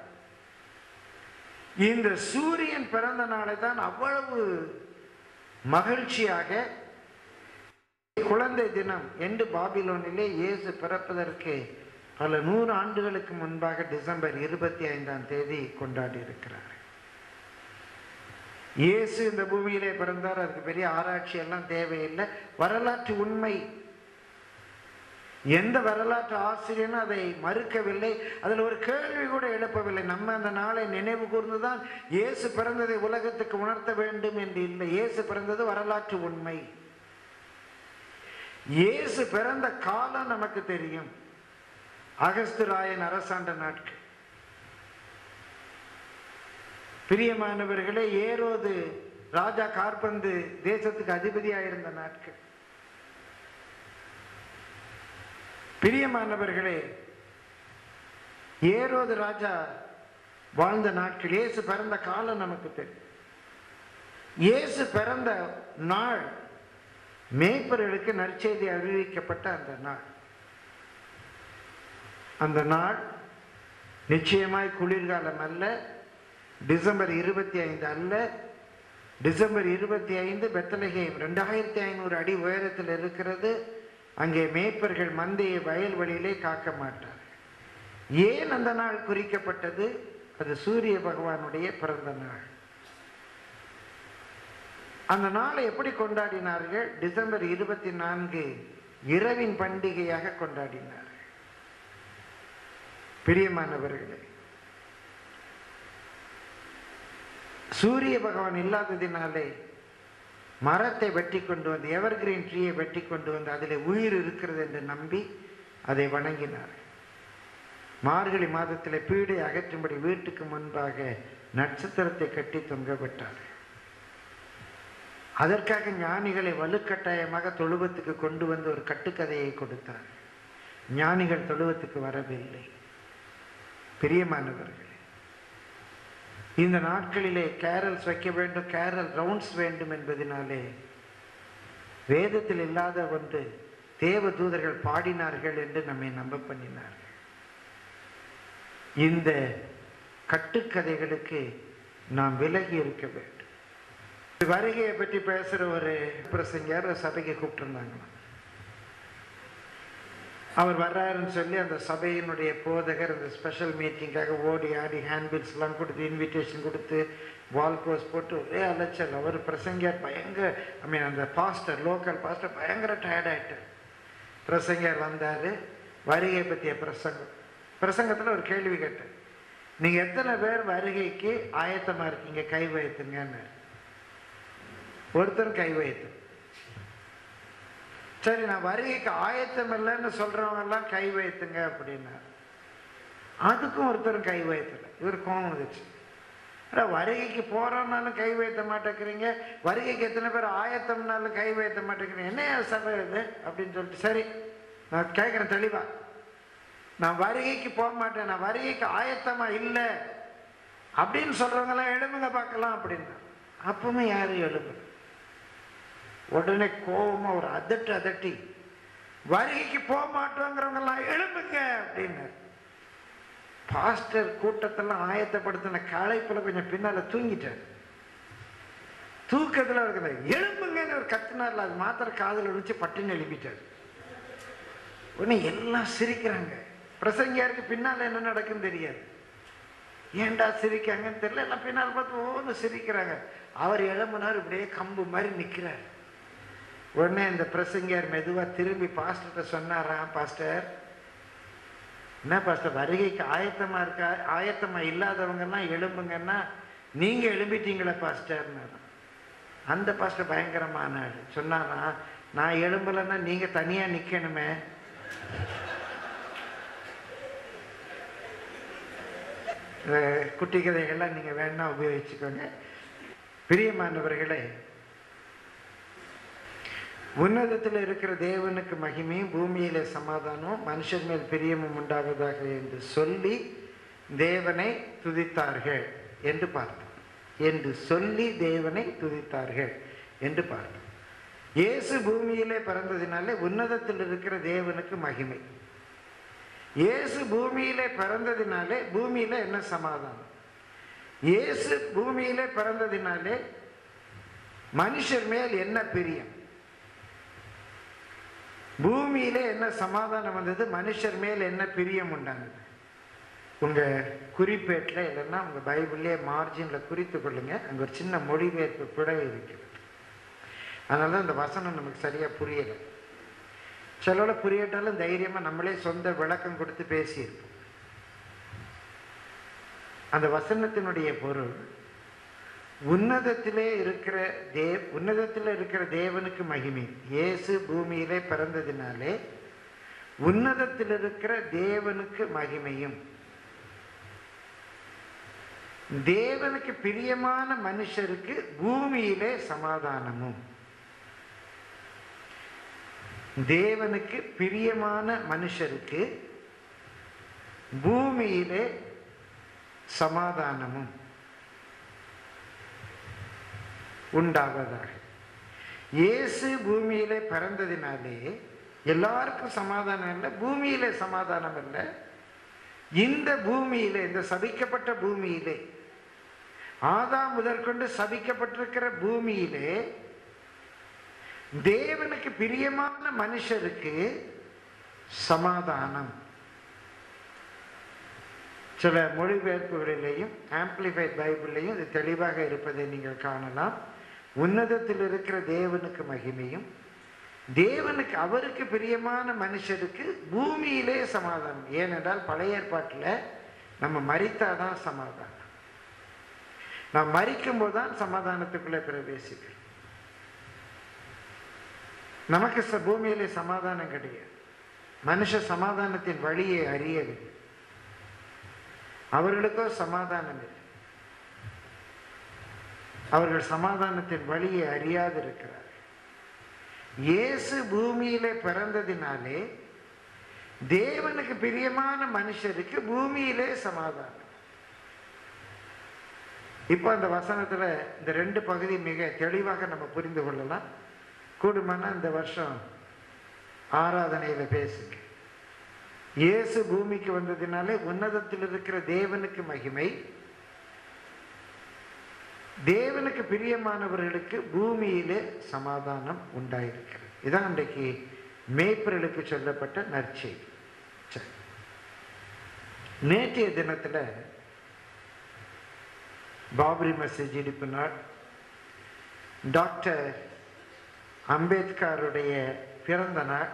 இந்த சூரியன் பிறந்த நாளை தான் அவ்வளவு மகிழ்ச்சியாக குழந்தை தினம் என்று பாபிலோனிலே இயேசு பிறப்பதற்கு பல நூறு ஆண்டுகளுக்கு முன்பாக டிசம்பர் இருபத்தி ஐந்தாம் தேதி கொண்டாடி இருக்கிறார் இயேசு இந்த பூமியிலே பிறந்தார் அதுக்கு பெரிய ஆராய்ச்சி எல்லாம் தேவையில்லை வரலாற்று உண்மை எந்த வரலாற்று ஆசிரியனும் அதை மறுக்கவில்லை அதில் ஒரு கேள்வி கூட எழுப்பவில்லை நம்ம அந்த நாளை நினைவு கூர்ந்துதான் இயேசு பிறந்ததை உலகத்துக்கு உணர்த்த வேண்டும் என்று இல்லை இயேசு பிறந்தது வரலாற்று உண்மை இயேசு பிறந்த காலம் நமக்கு தெரியும் அகஸ்து ராயன் அரசாண்ட நாட்கள் பிரியமானவர்களே ஏரோது ராஜா கார்பந்து தேசத்துக்கு அதிபதியாயிருந்த நாட்கள் பிரியமானவர்களே ஏரோது ராஜா வாழ்ந்த நாட்கள் இயேசு பிறந்த காலம் நமக்கு தெரியும் இயேசு பிறந்த நாள் மேய்ப்பர்களுக்கு நற்செய்தி அறிவிக்கப்பட்ட அந்த நாள் அந்த நாள் நிச்சயமாய் குளிர்காலம் அல்ல டிசம்பர் இருபத்தி ஐந்து அல்ல டிசம்பர் இருபத்தி ஐந்து பெத்தலகேம் ரெண்டாயிரத்தி ஐநூறு அடி உயரத்தில் இருக்கிறது அங்கே மேய்ப்பர்கள் மந்தையை வயல்வெளியிலே காக்க மாட்டார் ஏன் அந்த நாள் குறிக்கப்பட்டது அது சூரிய பகவானுடைய பிறந்த நாள் அந்த நாளை எப்படி கொண்டாடினார்கள் டிசம்பர் இருபத்தி நான்கு இரவின் பண்டிகையாக கொண்டாடினார்கள் பிரியமானவர்களே சூரிய பகவான் இல்லாததினாலே மரத்தை வெட்டி கொண்டு வந்து எவர்கிரீன் ட்ரீயை வெட்டி கொண்டு வந்து அதில் உயிர் இருக்கிறது என்று நம்பி அதை வணங்கினார் மார்கழி மாதத்தில் பீடை அகற்றும்படி வீட்டுக்கு முன்பாக நட்சத்திரத்தை கட்டி தொங்க விட்டார் அதற்காக ஞானிகளை வலுக்கட்டாயமாக தொழுவத்துக்கு கொண்டு வந்து ஒரு கட்டுக்கதையை கொடுத்தார் ஞானிகள் தொழுவத்துக்கு வரவில்லை பிரியமானவர்களே இந்த நாட்களிலே கேரல்ஸ் வைக்க வேண்டும் கேரல் ரவுண்ட்ஸ் வேண்டும் என்பதனாலே வேதத்தில் இல்லாத ஒன்று தேவ தூதர்கள் பாடினார்கள் என்று நம்மை நம்ப பண்ணினார்கள் இந்த கட்டுக்கதைகளுக்கு நாம் விலகி இருக்க வேண்டும் வருகையை பற்றி பேசுற ஒரு பிரசங்கர் சபைக்கு கூப்பிட்டுருந்தாங்களாம் அவர் வர்றாருன்னு சொல்லி அந்த சபையினுடைய போதகர் அந்த ஸ்பெஷல் மீட்டிங்காக ஓடி ஆடி ஹேண்ட்பில்ஸ்லாம் கொடுத்து இன்விடேஷன் கொடுத்து வால் போஸ்ட் போட்டு ஒரே அலைச்சல் அவர் பிரசங்கர் பயங்கர ஐ மீன் அந்த பாஸ்டர் லோக்கல் பாஸ்டர் பயங்கர டயர்டாயிட்டார் பிரசங்கர் வந்தார் வருகை பற்றிய பிரசங்கம் பிரசங்கத்தில் ஒரு கேள்வி கேட்டேன் நீங்கள் எத்தனை பேர் வருகைக்கு ஆயத்தமாக இருக்கீங்க கை வைத்துங்கன்னு ஒருத்தர் கை வைத்து சரி நான் வருகைக்கு ஆயத்தம் இல்லைன்னு சொல்றவங்க எல்லாம் கை வைத்துங்க அப்படின்னாரு அதுக்கும் ஒருத்தர் கை வைத்தல இவர் கோவம் வந்துச்சு அட வருகைக்கு போறோம்னாலும் கை வைத்த மாட்டேங்கிறீங்க வருகைக்கு எத்தனை பேர் ஆயத்தம்னாலும் கை வைத்த மாட்டேங்கிறீங்க என்ன சபை இது அப்படின்னு சொல்லிட்டு சரி நான் கேட்குறேன் தெளிவா நான் வருகைக்கு போக மாட்டேன் நான் வருகைக்கு ஆயத்தமா இல்லை அப்படின்னு சொல்றவங்க எல்லாம் எழுப்புங்க பார்க்கலாம் அப்படின்னா அப்பவுமே யாரும் எழுப்புங்க உடனே கோபமா ஒரு அதட்டு அதட்டி வருகைக்கு போக மாட்டோங்கிறவங்க எல்லாம் எழுப்புங்க அப்படின்னு பாஸ்டர் கூட்டத்தெல்லாம் ஆயத்தப்படுத்தின களைப்புல கொஞ்சம் பின்னால தூங்கிட்டார் தூக்கத்துல இருக்கிற எழுப்புங்கன்னு ஒரு கத்துனார்ல அது மாத்திர காதில் விழிச்சு பட்டுன்னு எழுப்பிட்டார் உடனே எல்லாம் சிரிக்கிறாங்க பிரசங்கியாருக்கு பின்னால என்ன நடக்குன்னு தெரியாது ஏன்டா சிரிக்காங்கன்னு தெரியல எல்லாம் பின்னால் பார்த்து ஒவ்வொன்று சிரிக்கிறாங்க அவர் எழும்புனார் இப்படியே கம்பு மாதிரி நிற்கிறார் உடனே இந்த பிரசங்கியார் மெதுவாக திரும்பி பாஸ்டர்கிட்ட சொன்னாராம் பாஸ்டர் என்ன பாஸ்டர் வருகைக்கு ஆயத்தமா இருக்கா ஆயத்தமா இல்லாதவங்க எல்லாம் எழும்புங்கன்னா நீங்க எழும்பிட்டீங்களே பாஸ்டர்னாரு அந்த பாஸ்டர் பயங்கரமான ஆளு சொன்னாரா நான் எழும்பலைன்னா நீங்க தனியா நிக்கணுமே இந்த குட்டி கதைகள்லாம் நீங்க வேணா உபயோகிச்சுக்கோங்க பிரியமானவர்களே உன்னதத்தில் இருக்கிற தேவனுக்கு மகிமையும் பூமியிலே சமாதானம் மனுஷர் மேல் பிரியமும் உண்டாவதாக என்று சொல்லி தேவனை துதித்தார்கள் என்று பார்த்தோம் என்று சொல்லி தேவனை துதித்தார்கள் என்று பார்த்தோம் இயேசு பூமியிலே பிறந்ததினாலே உன்னதத்தில் இருக்கிற தேவனுக்கு மகிமை இயேசு பூமியிலே பிறந்ததினாலே பூமியில என்ன சமாதானம் இயேசு பூமியிலே பிறந்ததினாலே மனுஷர் மேல் என்ன பிரியம் பூமியிலே என்ன சமாதானம் வந்தது மனுஷர் மேல் என்ன பிரியம் உண்டானது உங்க குறிப்பேட்டில் இல்லைன்னா உங்க பைபிள்லேயே மார்ஜின்ல குறித்து கொள்ளுங்க அங்க ஒரு சின்ன மொழிபெயர்ப்பு பிழை இருக்கிறது அதனால தான் இந்த வசனம் நமக்கு சரியா புரியலை சிலோட புரியட்டாலும் தைரியமா நம்மளே சொந்த விளக்கம் கொடுத்து பேசியிருப்போம் அந்த வசனத்தினுடைய பொருள் உன்னதத்திலே இருக்கிற தேவ் உன்னதத்தில் இருக்கிற தேவனுக்கு மகிமை இயேசு பூமியிலே பிறந்ததினாலே உன்னதத்தில் இருக்கிற தேவனுக்கு மகிமையும் தேவனுக்கு பிரியமான மனுஷருக்கு பூமியிலே சமாதானமும் தேவனுக்கு பிரியமான மனுஷருக்கு பூமியிலே சமாதானமும் உண்டாவதாக இயேசு பூமியிலே பிறந்ததினாலே எல்லாருக்கும் சமாதானம் இல்லை பூமியிலே சமாதானம் இல்லை இந்த பூமியிலே இந்த சபிக்கப்பட்ட பூமியிலே ஆதாம் முதற்கொண்டு சபிக்கப்பட்டிருக்கிற பூமியிலே தேவனுக்கு பிரியமான மனுஷருக்கு சமாதானம் சில மொழிபெயர்ப்புகளிலேயும் ஆம்பிளிஃபைட் பைபிள்லையும் இது தெளிவாக இருப்பதை நீங்கள் காணலாம் உன்னதத்தில் இருக்கிற தேவனுக்கு மகிமையும் தேவனுக்கு அவருக்கு பிரியமான மனுஷருக்கு பூமியிலே சமாதானம் ஏனென்றால் பழைய ஏற்பாட்டில் நம்ம மறித்தாதான் சமாதானம் நாம் மறிக்கும் போது தான் சமாதானத்துக்குள்ளே பிரவேசிக்கிறோம் நமக்கு ச பூமியிலே சமாதானம் கிடையாது மனுஷ சமாதானத்தின் வழியை அறியவில்லை அவர்களுக்கோ சமாதானம் இல்லை அவர்கள் சமாதானத்தின் வழியை அறியாது இருக்கிறார் இயேசு பூமியிலே பிறந்ததினாலே தேவனுக்கு பிரியமான மனுஷருக்கு பூமியிலே சமாதானம் இப்போ அந்த வசனத்துல இந்த ரெண்டு பகுதி மிக தெளிவாக நம்ம புரிந்து கொள்ளலாம் கூடுமானா இந்த வருஷம் ஆராதனையில பேசுங்க இயேசு பூமிக்கு வந்ததினாலே உன்னதத்தில் இருக்கிற தேவனுக்கு மகிமை தேவனுக்கு பிரியமானவர்களுக்கு பூமியிலே சமாதானம் உண்டாயிருக்கிறது இதான் இன்றைக்கு மேய்ப்பர்களுக்கு சொல்லப்பட்ட நற்செய்தி சரி. நேற்றைய தினத்துல பாபரி மசீஜ் இடிப்பு நாள் டாக்டர் அம்பேத்கருடைய பிறந்த நாள்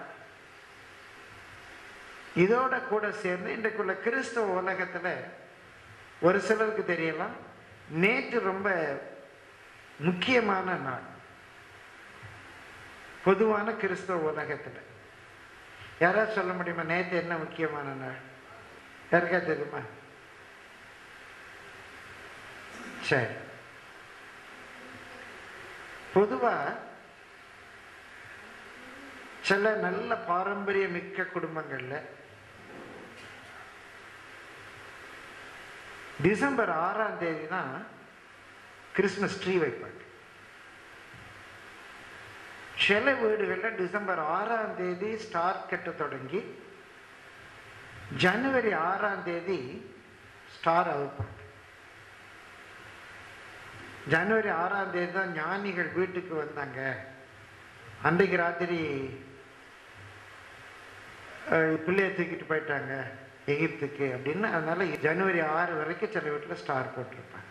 இதோட கூட சேர்ந்து இன்றைக்குள்ள கிறிஸ்தவ உலகத்துல ஒரு சிலருக்கு தெரியலாம் நேற்று ரொம்ப முக்கியமான நாள் பொதுவான கிறிஸ்தவ உலகத்துல யாராவது சொல்ல முடியுமா நேற்று என்ன முக்கியமான நாள் யாருக்கா தெரியுமா சரி பொதுவா சில நல்ல பாரம்பரிய மிக்க குடும்பங்கள்ல டிசம்பர் ஆறாம் தேதி தான் கிறிஸ்மஸ் ட்ரீ வைப்பாங்க சில வீடுகளில் டிசம்பர் ஆறாம் தேதி ஸ்டார் கட்ட தொடங்கி ஜனவரி ஆறாம் தேதி ஸ்டார் அவுப்பாங்க ஜனவரி ஆறாம் தேதி தான் ஞானிகள் வீட்டுக்கு வந்தாங்க அன்றைக்கு ராத்திரி அஹ், பிள்ளைய தூக்கிட்டு போயிட்டாங்க எகிப்துக்கு அப்படின்னு அதனால ஜனவரி ஆறு வரைக்கும் சில வீட்டில் ஸ்டார் போட்டிருப்பாங்க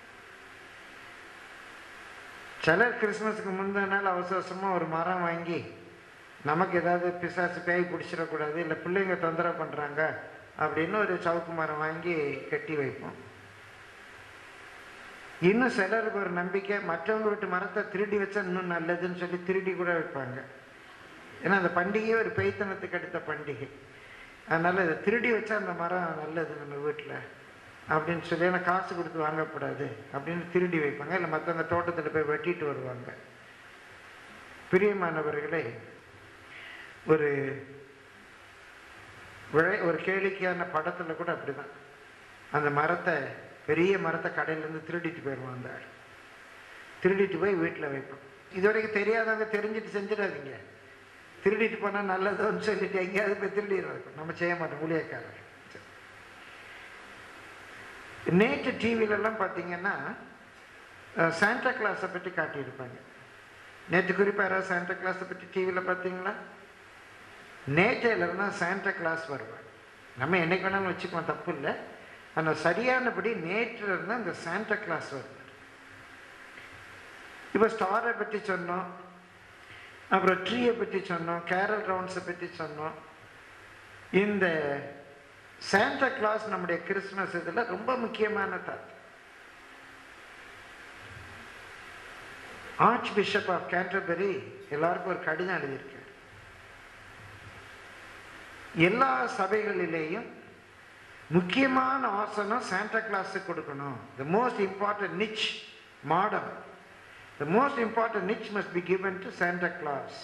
சிலர் கிறிஸ்மஸுக்கு முந்தின நாள் அவசர அவசரமாக ஒரு மரம் வாங்கி நமக்கு ஏதாவது பிசாசு பேய் பிடிச்சிடக்கூடாது இல்லை பிள்ளைங்க தொந்தரவு பண்ணுறாங்க அப்படின்னு ஒரு சவுக்கு மரம் வாங்கி கட்டி வைப்போம் இன்னும் சிலருக்கு ஒரு நம்பிக்கை மற்றவங்க வீட்டு மரத்தை திருடி வச்சா இன்னும் நல்லதுன்னு சொல்லி திருடி கூட வைப்பாங்க ஏன்னா அந்த பண்டிகையே ஒரு பெய்த்தனத்துக்கு அடுத்த பண்டிகை அதனால இதை திருடி வச்சா அந்த மரம் நல்லது நம்ம வீட்டில் அப்படின்னு சொல்லி ஏன்னா காசு கொடுத்து வாங்கக்கூடாது அப்படின்னு திருடி வைப்பாங்க இல்லை மற்றவங்க தோட்டத்தில் போய் வெட்டிட்டு வருவாங்க பிரியமானவர்களே ஒரு விழை ஒரு கேளிக்கையான படத்தில் கூட அப்படிதான் அந்த மரத்தை பெரிய மரத்தை கடையிலேருந்து திருடிட்டு போயிடுவான் அந்த ஆள் திருடிட்டு போய் வீட்டில் வைப்போம் இது வரைக்கும் தெரியாதவங்க தெரிஞ்சுட்டு செஞ்சிடாதீங்க திருடிட்டு போனால் நல்லதோன்னு சொல்லிட்டு எங்கேயாவது போய் திருடிடுவாங்க நம்ம செய்ய மாட்டோம் ஊழியக்காரர் நேற்று டிவிலெல்லாம் பார்த்தீங்கன்னா சாண்டா கிளாஸை பற்றி காட்டியிருப்பாங்க நேற்று குறிப்பாக யாராவது சாண்டா கிளாஸை பற்றி டிவியில் பார்த்தீங்களா நேற்றையில இருந்தால் சாண்டா கிளாஸ் வருவாங்க நம்ம என்னைக்கு வேணாலும் வச்சுக்குவோம் தப்பு இல்லை ஆனால் சரியானபடி நேற்று இருந்தால் இந்த சாண்டா கிளாஸ் வருவார் இப்போ ஸ்டாரை பற்றி சொன்னோம் அப்புறம் ட்ரீயை பற்றி சொன்னோம் கேரல் ரவுண்ட்ஸை பற்றி சொன்னோம் இந்த சாண்டா கிளாஸ் நம்முடைய கிறிஸ்மஸ் இதில் ரொம்ப முக்கியமான தாத்து ஆர்ச் பிஷப் ஆஃப் கேண்டர்பரி எல்லாருக்கும் ஒரு கடிதம் எழுதியிருக்கார் எல்லா சபைகளிலேயும் முக்கியமான ஆசனம் சாண்டா கிளாஸுக்கு கொடுக்கணும் த most important niche madam the most important niche must be given to Santa Claus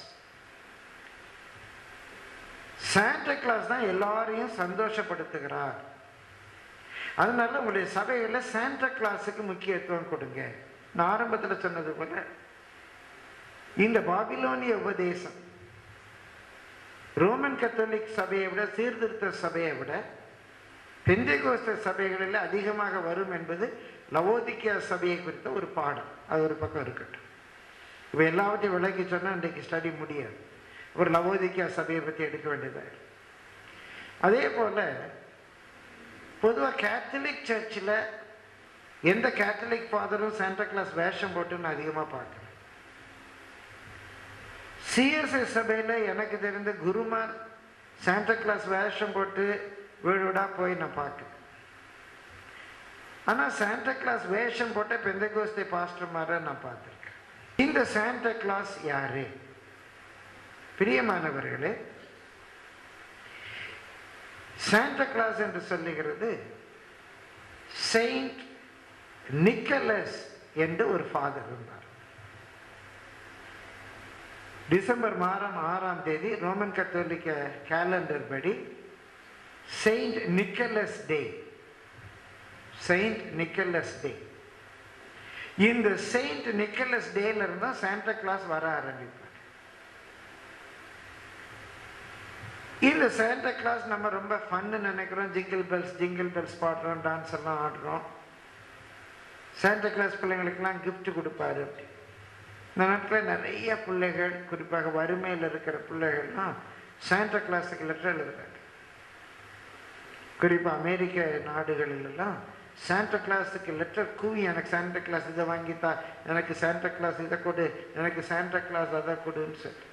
Santa Claus தான் எல்லாரையும் சந்தோஷப்படுத்துகிறார் அதனால உங்களுடைய சபைகளில் சாண்டா கிளாஸுக்கு முக்கியத்துவம் கொடுங்க நான் ஆரம்பத்தில் சொன்னது போல இந்த பாபிலோனிய உபதேசம் ரோமன் கத்தோலிக் சபையை விட சீர்திருத்த சபையை விட பெந்தைகோஸ்த சபைகளில் அதிகமாக வரும் என்பது லவோதிக்கியா சபையை குறித்த ஒரு பாடம் அது ஒரு பக்கம் இருக்கட்டும் இப்போ எல்லாவற்றையும் விளக்கி சொன்னால் இன்றைக்கு ஸ்டடி முடியாது ஒரு லவோதிக்கியா சபையை பற்றி எடுக்க வேண்டியதாக அதே போல் பொதுவாக கேத்தலிக் சர்ச்சில் எந்த கேத்தலிக் ஃபாதரும் சாண்டா கிளாஸ் வேஷம் போட்டு நான் அதிகமாக பார்க்குறேன் சிஎஸ்ஐ சபையில் எனக்கு தெரிந்த குருமார் சாண்டா கிளாஸ் வேஷம் போட்டு வீடு வீடா போய் நான் பார்க்குறேன் ஆனால் சாண்டா கிளாஸ் வேஷம் போட்ட பெந்தகோஸ்தே பாஸ்டர் மாதிரி நான் பார்த்துருக்கேன் இந்த சாண்டா கிளாஸ் யாரு பிரியமானவர்களே சாண்டா கிளாஸ் என்று சொல்லுகிறது செயின்ட் நிக்கலஸ் என்று ஒரு ஃபாதர் இருந்தார் டிசம்பர் மாதம் ஆறாம் தேதி ரோமன் கத்தோலிக்க கேலண்டர் படி Saint Nicholas day Saint Nicholas day இந்த செயின்ட் நிக்கலஸ் டேல இருந்தா சாண்டா கிளாஸ் வர ஆரம்பிப்பார் இந்த சாண்டா கிளாஸ் நம்ம ரொம்ப ஃபன்னு நினைக்கிறோம் ஜிங்கிள் பெல்ஸ் ஜிங்கிள் பெல்ஸ் பாடுறோம் டான்ஸ் எல்லாம் ஆடுறோம் சாண்டா கிளாஸ் பிள்ளைங்களுக்கெல்லாம் gift கொடுப்பாரு அப்படி இந்த நாட்டில் நிறைய பிள்ளைகள் குறிப்பாக வறுமையில் இருக்கிற பிள்ளைகள்லாம் சாண்டா கிளாஸுக்கு லெட்டர் எழுதுறாங்க குறிப்பாக அமெரிக்க நாடுகளிலெல்லாம் சாண்டா கிளாஸுக்கு லெட்டர் கூவி எனக்கு சாண்டா கிளாஸ் இதை வாங்கித்தா எனக்கு சாண்டா கிளாஸ் இதை கொடு எனக்கு சாண்டா கிளாஸ் அதை கொடுன்னு சொல்லி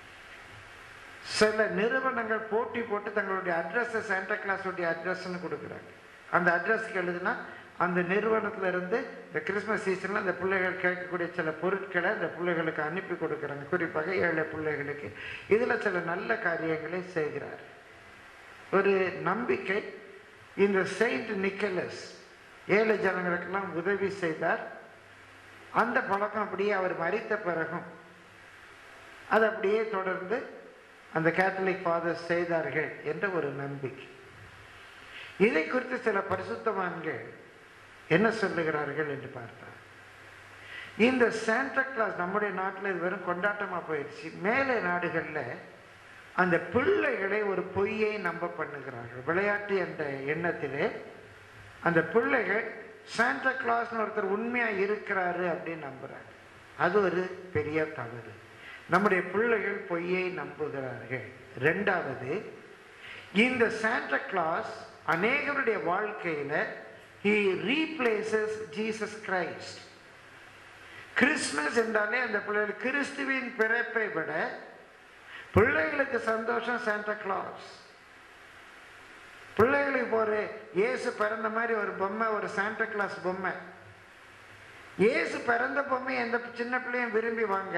சில நிறுவனங்கள் போட்டி போட்டு தங்களுடைய அட்ரஸை சாண்டா கிளாஸுடைய அட்ரஸ்ன்னு கொடுக்குறாங்க அந்த அட்ரஸ்க்கு எழுதுனா அந்த நிறுவனத்துல இருந்து இந்த கிறிஸ்மஸ் சீசனில் அந்த பிள்ளைகள் கேட்கக்கூடிய சில பொருட்களை அந்த பிள்ளைகளுக்கு அனுப்பி கொடுக்குறாங்க குறிப்பாக ஏழை பிள்ளைகளுக்கு இதில் சில நல்ல காரியங்களை செய்கிறார் ஒரு நம்பிக்கை இந்த செயின்ட் நிக்கலஸ் ஏழை ஜனங்களுக்கெல்லாம் உதவி செய்தார் அந்த பழக்கம் அப்படியே அவர் மறித்த பிறகும் அது அப்படியே தொடர்ந்து அந்த கேத்தலிக் ஃபாதர்ஸ் செய்தார்கள் என்ற ஒரு நம்பிக்கை இதை குறித்து சில பரிசுத்தவான்கள் என்ன சொல்லுகிறார்கள் என்று பார்த்தார் இந்த சாண்டா கிளாஸ் நம்முடைய நாட்டில் இது வெறும் கொண்டாட்டமாக போயிடுச்சு மேலே நாடுகளில் அந்த பிள்ளைகளை ஒரு பொய்யை நம்ப பண்ணுகிறார்கள் விளையாட்டு என்ற எண்ணத்திலே அந்த பிள்ளைகள் சாண்டா கிளாஸ்னு ஒருத்தர் உண்மையாக இருக்கிறாரு அப்படின்னு நம்புறாங்க அது ஒரு பெரிய தவறு நம்முடைய பிள்ளைகள் பொய்யை நம்புகிறார்கள் ரெண்டாவது இந்த சாண்டா கிளாஸ் அநேகருடைய வாழ்க்கையில he replaces Jesus Christ Christmas என்றாலே அந்த பிள்ளைகள் கிறிஸ்துவின் பிறப்பை விட பிள்ளைகளுக்கு சந்தோஷம் சாண்டா கிளாஸ் பிள்ளைகளுக்கு இப்போ ஒரு இயேசு பிறந்த மாதிரி ஒரு பொம்மை ஒரு சாண்டா கிளாஸ் பொம்மை இயேசு பிறந்த பொம்மை எந்த சின்ன பிள்ளையும் விரும்பி வாங்க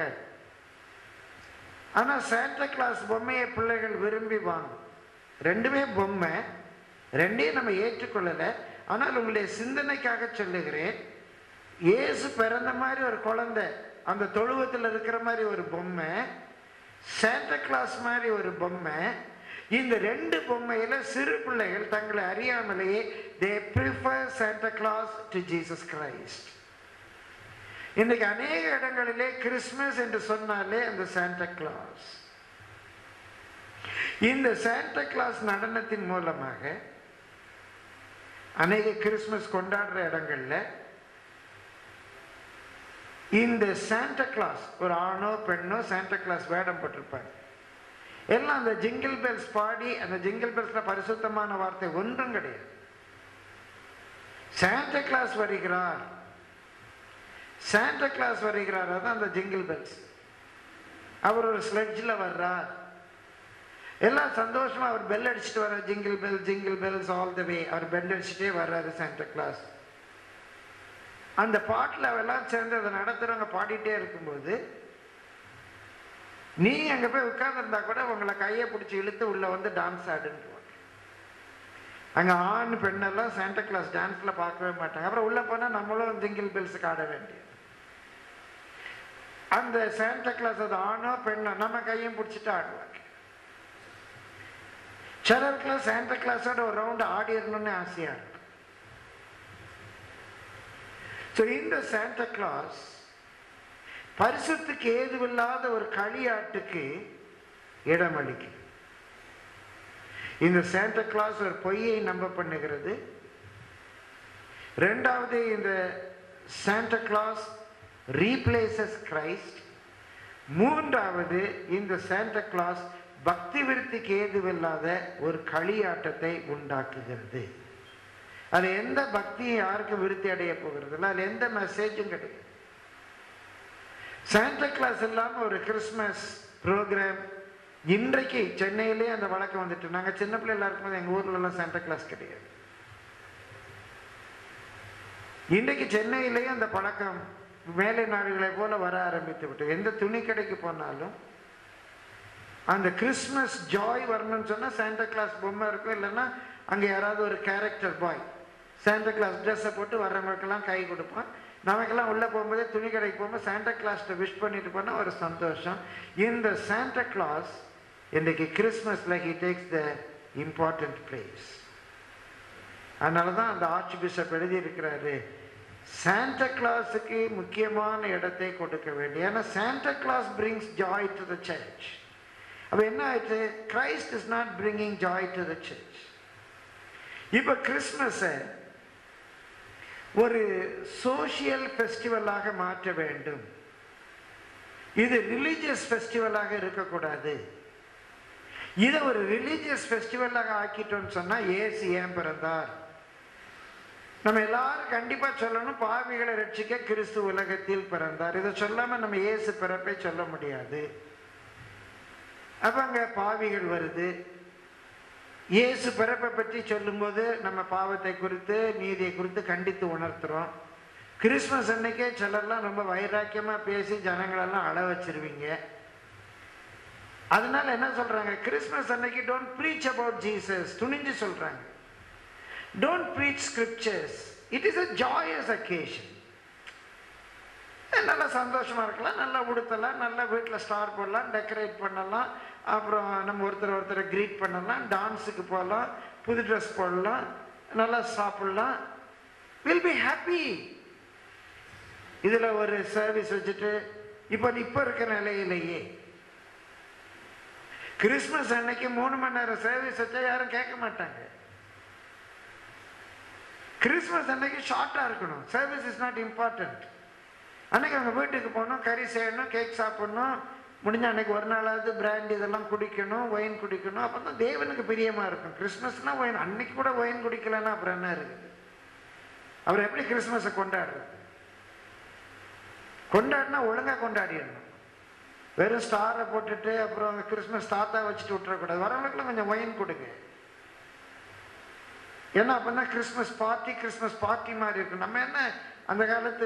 ஆனா சாண்டா கிளாஸ் பொம்மையை பிள்ளைகள் விரும்பி வாங்கும் ரெண்டுமே பொம்மை ரெண்டையும் நம்ம ஏற்றுக்கொள்ளலை ஆனால் உங்களுடைய சிந்தனைக்காக சொல்லுகிறேன் இயேசு பிறந்த மாதிரி ஒரு குழந்தை அந்த தொழுவத்தில் இருக்கிற மாதிரி ஒரு பொம்மை சாண்டா கிளாஸ் மாதிரி ஒரு பொம்மை இந்த ரெண்டு பொம்மையில சிறு பிள்ளைகள் தங்களை அறியாமலேயே they prefer Santa Claus to Jesus Christ இன்னைக்கு அநேக இடங்களிலே கிறிஸ்மஸ் என்று சொன்னாலே அந்த சாண்டா கிளாஸ் இந்த சாண்டா கிளாஸ் நடனத்தின் மூலமாக அநேக கிறிஸ்மஸ் கொண்டாடுற இடங்கள்ல இந்த சாண்டா கிளாஸ் ஒரு ஆணோ பெண்ணோ சாண்டா கிளாஸ் வேடம் போட்டிருப்பாங்க எல்லாம் அந்த ஜிங்கிள் பெல்ஸ் பாடி அந்த ஜிங்கிள் பெல்ஸ்ல பரிசுத்தமான வார்த்தை ஒன்றும் கிடையாது சாண்டா கிளாஸ் வருகிறார் சாண்டா கிளாஸ் வருகிறார் அதான் அந்த ஜிங்கிள் பெல்ஸ் அவர் ஒரு ஸ்லெட்ஜில் வர்றார் எல்லாம் சந்தோஷமா அவர் பெல் அடிச்சுட்டு வர jingle bell jingle bells all the way அவர் பெல் அடிச்சுட்டே வர்றாரு சாண்டா கிளாஸ் அந்த பாட்டில் எல்லாம் சேர்ந்து அதை நடத்துறவங்க பாடிட்டே இருக்கும்போது நீங்க அங்க போய் உட்கார்ந்துருந்தா கூட உங்களை கையை பிடிச்சி இழுத்து உள்ள வந்து டான்ஸ் ஆடுன்றுவாங்க அங்க ஆண் பெண்ணெல்லாம் சாண்டா கிளாஸ் டான்ஸ்ல பார்க்கவே மாட்டாங்க அப்புறம் உள்ள போனா நம்மளும் ஜிங்கிள் பெல்ஸுக்கு ஆட வேண்டியது அந்த சாண்டா கிளாஸ் அது ஆணோ பெண்ணோ நம்ம கையும் பிடிச்சிட்டு ஆடுவாங்க சிலருக்குலாம் சாண்டா கிளாஸோட ஒரு ரவுண்ட் ஆடிடணும்னு ஆசையா இருக்கு ஸோ இந்த சாண்டா கிளாஸ் பரிசுத்துக்கு ஏதுவில்லாத ஒரு களியாட்டுக்கு இடமளிக்கும் இந்த சாண்டா கிளாஸ் ஒரு பொய்யை நம்ப பண்ணுகிறது ரெண்டாவது இந்த சாண்டா கிளாஸ் ரீப்ளேசஸ் கிரைஸ்ட் மூன்றாவது இந்த சாண்டா கிளாஸ் பக்தி விருத்திக்கு ஏதுவில்லாத ஒரு களியாட்டத்தை உண்டாக்குகிறது அது எந்த பக்தியும் யாருக்கும் விருத்தி அடைய போகிறது இல்லை அதில் எந்த மெசேஜும் கிடையாது சாண்டா கிளாஸ் இல்லாமல் ஒரு கிறிஸ்மஸ் ப்ரோக்ராம் இன்றைக்கு சென்னையிலே அந்த வழக்கம் வந்துட்டு நாங்கள் சின்ன பிள்ளைல இருக்கும்போது எங்கள் ஊர்லலாம் சாண்டா கிளாஸ் கிடையாது இன்றைக்கு சென்னையிலேயே அந்த பழக்கம் மேலை நாடுகளை போல வர ஆரம்பித்து விட்டு எந்த துணி கடைக்கு போனாலும் அந்த கிறிஸ்மஸ் ஜாய் வரணும்னு சொன்னால் சாண்டா கிளாஸ் பொம்மை இருக்கும் இல்லைன்னா அங்கே யாராவது ஒரு கேரக்டர் பாய் சாண்டா கிளாஸ் ட்ரெஸ்ஸை போட்டு வர்றவங்களுக்கெல்லாம் கை கொடுப்பான் நமக்கெல்லாம் உள்ளே போகும்போதே துணி கடைக்கு போகும்போது சாண்டா கிளாஸ்ட்ட விஷ் பண்ணிட்டு போனால் ஒரு சந்தோஷம் இந்த சாண்டா கிளாஸ் இன்றைக்கு கிறிஸ்மஸில் he takes the important place அதனால தான் அந்த ஆர்ச் பிஷப் எழுதியிருக்கிறாரு சாண்டா கிளாஸுக்கு முக்கியமான இடத்தை கொடுக்க வேண்டிய ஏன்னா Santa Claus brings joy to the church அப்போ என்ன ஆயிடுச்சு Christ is not bringing joy to the church இப்போ கிறிஸ்மஸை ஒரு சோஷியல் ஃபெஸ்டிவலாக மாற்ற வேண்டும் இது ரிலீஜியஸ் ஃபெஸ்டிவலாக இருக்கக்கூடாது இதை ஒரு ரிலீஜியஸ் ஃபெஸ்டிவலாக ஆக்கிட்டோம்னு சொன்னால் ஏசு ஏன் பிறந்தார் நம்ம எல்லாரும் கண்டிப்பா சொல்லணும் பாவிகளை ரட்சிக்க கிறிஸ்து உலகத்தில் பிறந்தார் இதை சொல்லாம நம்ம இயேசு பிறப்பை சொல்ல முடியாது அப்ப அங்க பாவிகள் வருது இயேசு பிறப்பை பற்றி சொல்லும்போது நம்ம பாவத்தை குறித்து நீதியை குறித்து கண்டித்து உணர்த்துறோம் கிறிஸ்மஸ் அன்னைக்கே சிலர்லாம் ரொம்ப வைராக்கியமா பேசி ஜனங்களெல்லாம் அழ வச்சிருவீங்க அதனால என்ன சொல்றாங்க கிறிஸ்மஸ் அன்னைக்கு டோன்ட் ப்ரீச் அபவுட் ஜீசஸ் துணிஞ்சு சொல்றாங்க don't preach scriptures it is a joyous occasion நல்லா சந்தோஷமா இருக்கலாம் நல்லா உடுத்தலாம் நல்லா வீட்டில் ஸ்டார் போடலாம் டெக்கரேட் பண்ணலாம் அப்புறம் நம்ம ஒருத்தர் ஒருத்தரை க்ரீட் பண்ணலாம் டான்ஸுக்கு போகலாம் புது ட்ரெஸ் போடலாம் நல்லா சாப்பிடலாம் வில் பி ஹாப்பி இதில் ஒரு சர்வீஸ் வச்சுட்டு இப்போ இப்போ இருக்கிற நிலையிலேயே கிறிஸ்மஸ் அன்னைக்கு மூணு மணி நேரம் சர்வீஸ் வச்சா யாரும் கேட்க மாட்டாங்க கிறிஸ்மஸ் அன்னைக்கு ஷார்ட்டாக இருக்கணும் சர்வீஸ் இஸ் நாட் இம்பார்ட்டன்ட் அன்னைக்கு அவங்க வீட்டுக்கு போகணும் கறி செய்யணும் கேக் சாப்பிடணும் முடிஞ்ச அன்னைக்கு ஒரு நாளாவது பிராண்ட் இதெல்லாம் குடிக்கணும் ஒயின் குடிக்கணும் அப்போ தான் தேவனுக்கு பிரியமாக இருக்கும் கிறிஸ்மஸ்னால் ஒயின் அன்னைக்கு கூட ஒயின் குடிக்கலன்னா அப்புறம் என்ன இருக்குது அவர் எப்படி கிறிஸ்மஸை கொண்டாடுறது கொண்டாடினா ஒழுங்காக கொண்டாடிடணும் வெறும் ஸ்டாரை போட்டுட்டு அப்புறம் கிறிஸ்மஸ் தாத்தா வச்சுட்டு விட்டுறக்கூடாது வரவங்களுக்குலாம் கொஞ்சம் ஒயின் கொடுங்க ஏன்னா அப்போ தான் கிறிஸ்மஸ் பார்ட்டி கிறிஸ்மஸ் பார்ட்டி மாதிரி இருக்கும் நம்ம என்ன அந்த காலத்து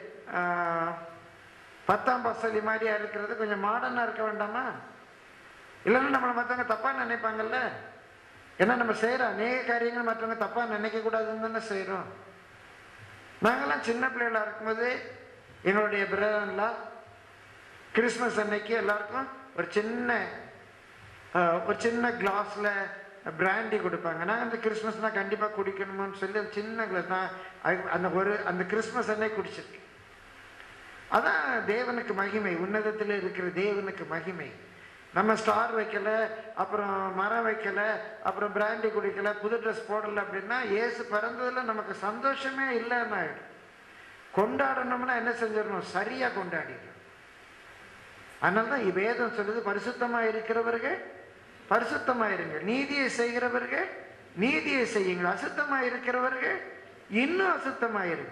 பத்தாம் பசலி மாதிரியா இருக்கிறது கொஞ்சம் மாடர்னாக இருக்க வேண்டாமா இல்லைன்னா நம்மளை மற்றவங்க தப்பாக நினைப்பாங்கல்ல ஏன்னா நம்ம செய்கிறோம் அநேக காரியங்கள் மற்றவங்க தப்பாக நினைக்கக்கூடாதுன்னு தானே செய்கிறோம் நாங்கள்லாம் சின்ன பிள்ளைகளாக இருக்கும்போது எங்களுடைய பிரதர்லாம் கிறிஸ்மஸ் அன்னைக்கு எல்லாருக்கும் ஒரு சின்ன ஒரு சின்ன கிளாஸில் பிராண்டி கொடுப்பாங்க நான் அந்த கிறிஸ்மஸ்னால் கண்டிப்பாக குடிக்கணுமோன்னு சொல்லி அந்த சின்ன கிளாஸ் நான் அந்த ஒரு அந்த கிறிஸ்மஸ் அன்னைக்கு குடிச்சிருக்கேன் அதான் தேவனுக்கு மகிமை உன்னதத்தில் இருக்கிற தேவனுக்கு மகிமை நம்ம ஸ்டார் வைக்கல அப்புறம் மரம் வைக்கல அப்புறம் பிராண்டி குடிக்கல புது ட்ரெஸ் போடல அப்படின்னா ஏசு பிறந்ததுல நமக்கு சந்தோஷமே இல்லைன்னு ஆயிடும் கொண்டாடணும்னா என்ன செஞ்சிடணும் சரியா கொண்டாடிடணும் அதனால தான் வேதம் சொல்லுது பரிசுத்தமா இருக்கிறவர்கள் பரிசுத்தமா இருங்க நீதியை செய்கிறவர்கள் நீதியை செய்யுங்கள் அசுத்தமா இருக்கிறவர்கள் இன்னும் அசுத்தமா இருங்க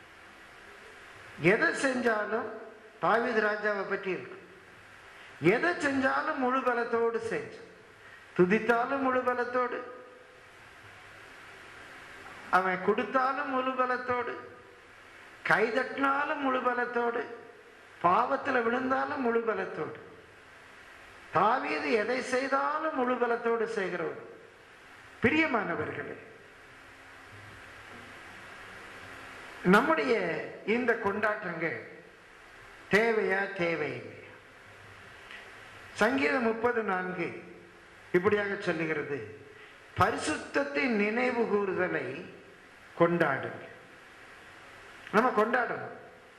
எதை செஞ்சாலும் தாவீது ராஜாவை பற்றி இருக்கு எதை செஞ்சாலும் முழு பலத்தோடு செஞ்சு துதித்தாலும் முழு பலத்தோடு அவன் கொடுத்தாலும் முழு பலத்தோடு கைதட்டினாலும் முழு பலத்தோடு பாவத்தில் விழுந்தாலும் முழு பலத்தோடு தாவீது எதை செய்தாலும் முழு பலத்தோடு செய்கிறவர் பிரியமானவர்களே நம்முடைய இந்த கொண்டாட்டங்கள் தேவையா தேவையில்லை சங்கீதம் முப்பது நான்கு இப்படியாக சொல்லுகிறது பரிசுத்தத்தின் நினைவு கூறுதலை கொண்டாடுங்க நம்ம கொண்டாடணும்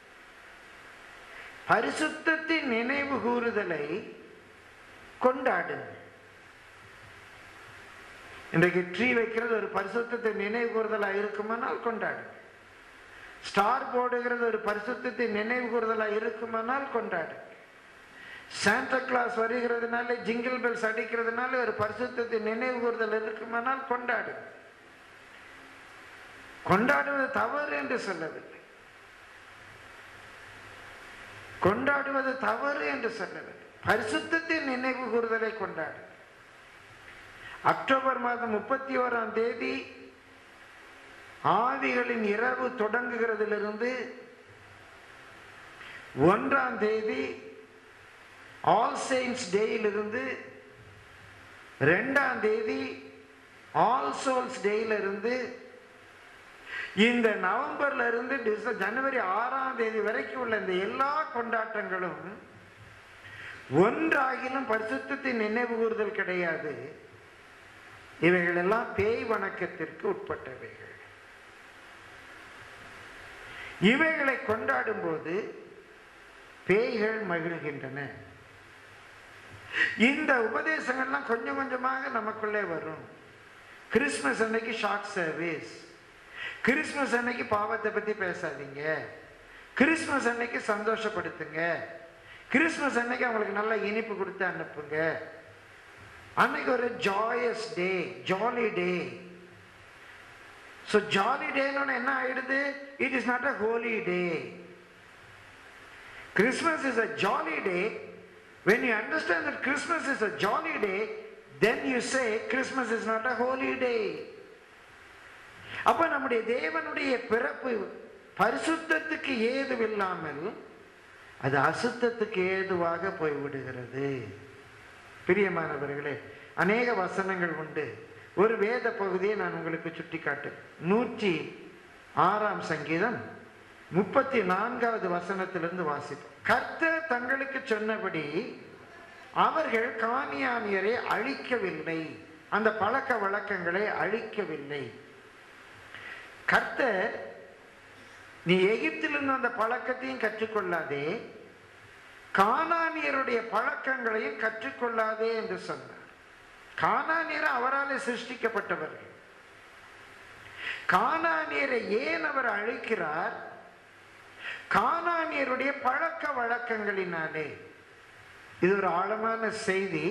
பரிசுத்தத்தின் நினைவு கூறுதலை கொண்டாடுங்க இன்றைக்கு ட்ரீ வைக்கிறது ஒரு பரிசுத்தத்தை நினைவு கூறுதலாக இருக்குமானால் கொண்டாடுங்க ஸ்டார் போடுகிறது ஒரு பரிசுத்தத்தை நினைவு கூறுதலாக இருக்குமானால் கொண்டாடு சாண்டா கிளாஸ் வருகிறதுனால ஜிங்கிள் பெல்ஸ் அடிக்கிறதுனால ஒரு பரிசுத்தத்தை நினைவு கூறுதல் இருக்குமானால் கொண்டாடு கொண்டாடுவது தவறு என்று சொல்லவில்லை கொண்டாடுவது தவறு என்று சொல்லவில்லை பரிசுத்தத்தின் நினைவு கூறுதலை கொண்டாடு அக்டோபர் மாதம் முப்பத்தி ஓராம் தேதி ஆவிகளின் இரவு தொடங்குகிறதிலிருந்து ஒன்றாம் தேதி ஆல் செயின்ஸ் டேயிலிருந்து ரெண்டாம் தேதி ஆல் சோல்ஸ் டேயிலிருந்து இந்த நவம்பர்ல இருந்து டிச ஜனவரி ஆறாம் தேதி வரைக்கும் உள்ள இந்த எல்லா கொண்டாட்டங்களும் ஒன்றாகிலும் பரிசுத்தத்தின் நினைவு கூறுதல் கிடையாது இவைகள் எல்லாம் பேய் வணக்கத்திற்கு உட்பட்டவைகள் இவைகளை கொண்டாடும் போது பேய்கள் மகிழ்கின்றன இந்த உபதேசங்கள்லாம் கொஞ்சம் கொஞ்சமாக நமக்குள்ளே வரும் கிறிஸ்மஸ் அன்னைக்கு ஷார்ட் சர்வீஸ் கிறிஸ்மஸ் அன்னைக்கு பாவத்தை பத்தி பேசாதீங்க கிறிஸ்மஸ் அன்னைக்கு சந்தோஷப்படுத்துங்க கிறிஸ்மஸ் அன்னைக்கு அவங்களுக்கு நல்ல இனிப்பு கொடுத்து அனுப்புங்க அன்னைக்கு ஒரு joyous day jolly day so jolly டேன்னு என்ன ஆயிடுது it is not a holy day Christmas is a jolly day when you understand that Christmas is a jolly day then you say Christmas is not a holy day அப்ப நம்முடைய தேவனுடைய பிறப்பு பரிசுத்தத்துக்கு ஏதுவில்லாமல் அது அசுத்தத்துக்கு ஏதுவாக போய்விடுகிறது பிரியமானவர்களே அநேக வசனங்கள் உண்டு ஒரு வேத பகுதியை நான் உங்களுக்கு சுட்டிக்காட்டு நூற்றி ஆறாம் சங்கீதம் முப்பத்தி நான்காவது வசனத்திலிருந்து வாசிப்போம் கர்த்தர் தங்களுக்கு சொன்னபடி அவர்கள் காணியானியரை அழிக்கவில்லை அந்த பழக்க வழக்கங்களை அழிக்கவில்லை கர்த்தர் நீ எகிப்திலிருந்து அந்த பழக்கத்தையும் கற்றுக்கொள்ளாதே கானானியருடைய பழக்கங்களையும் கற்றுக்கொள்ளாதே என்று சொன்னார் கானானியர் அவராலே சிருஷ்டிக்கப்பட்டவர்கள் கானானியரை ஏன் அவர் அழைக்கிறார் கானானியருடைய பழக்க வழக்கங்களினாலே இது ஒரு ஆழமான செய்தி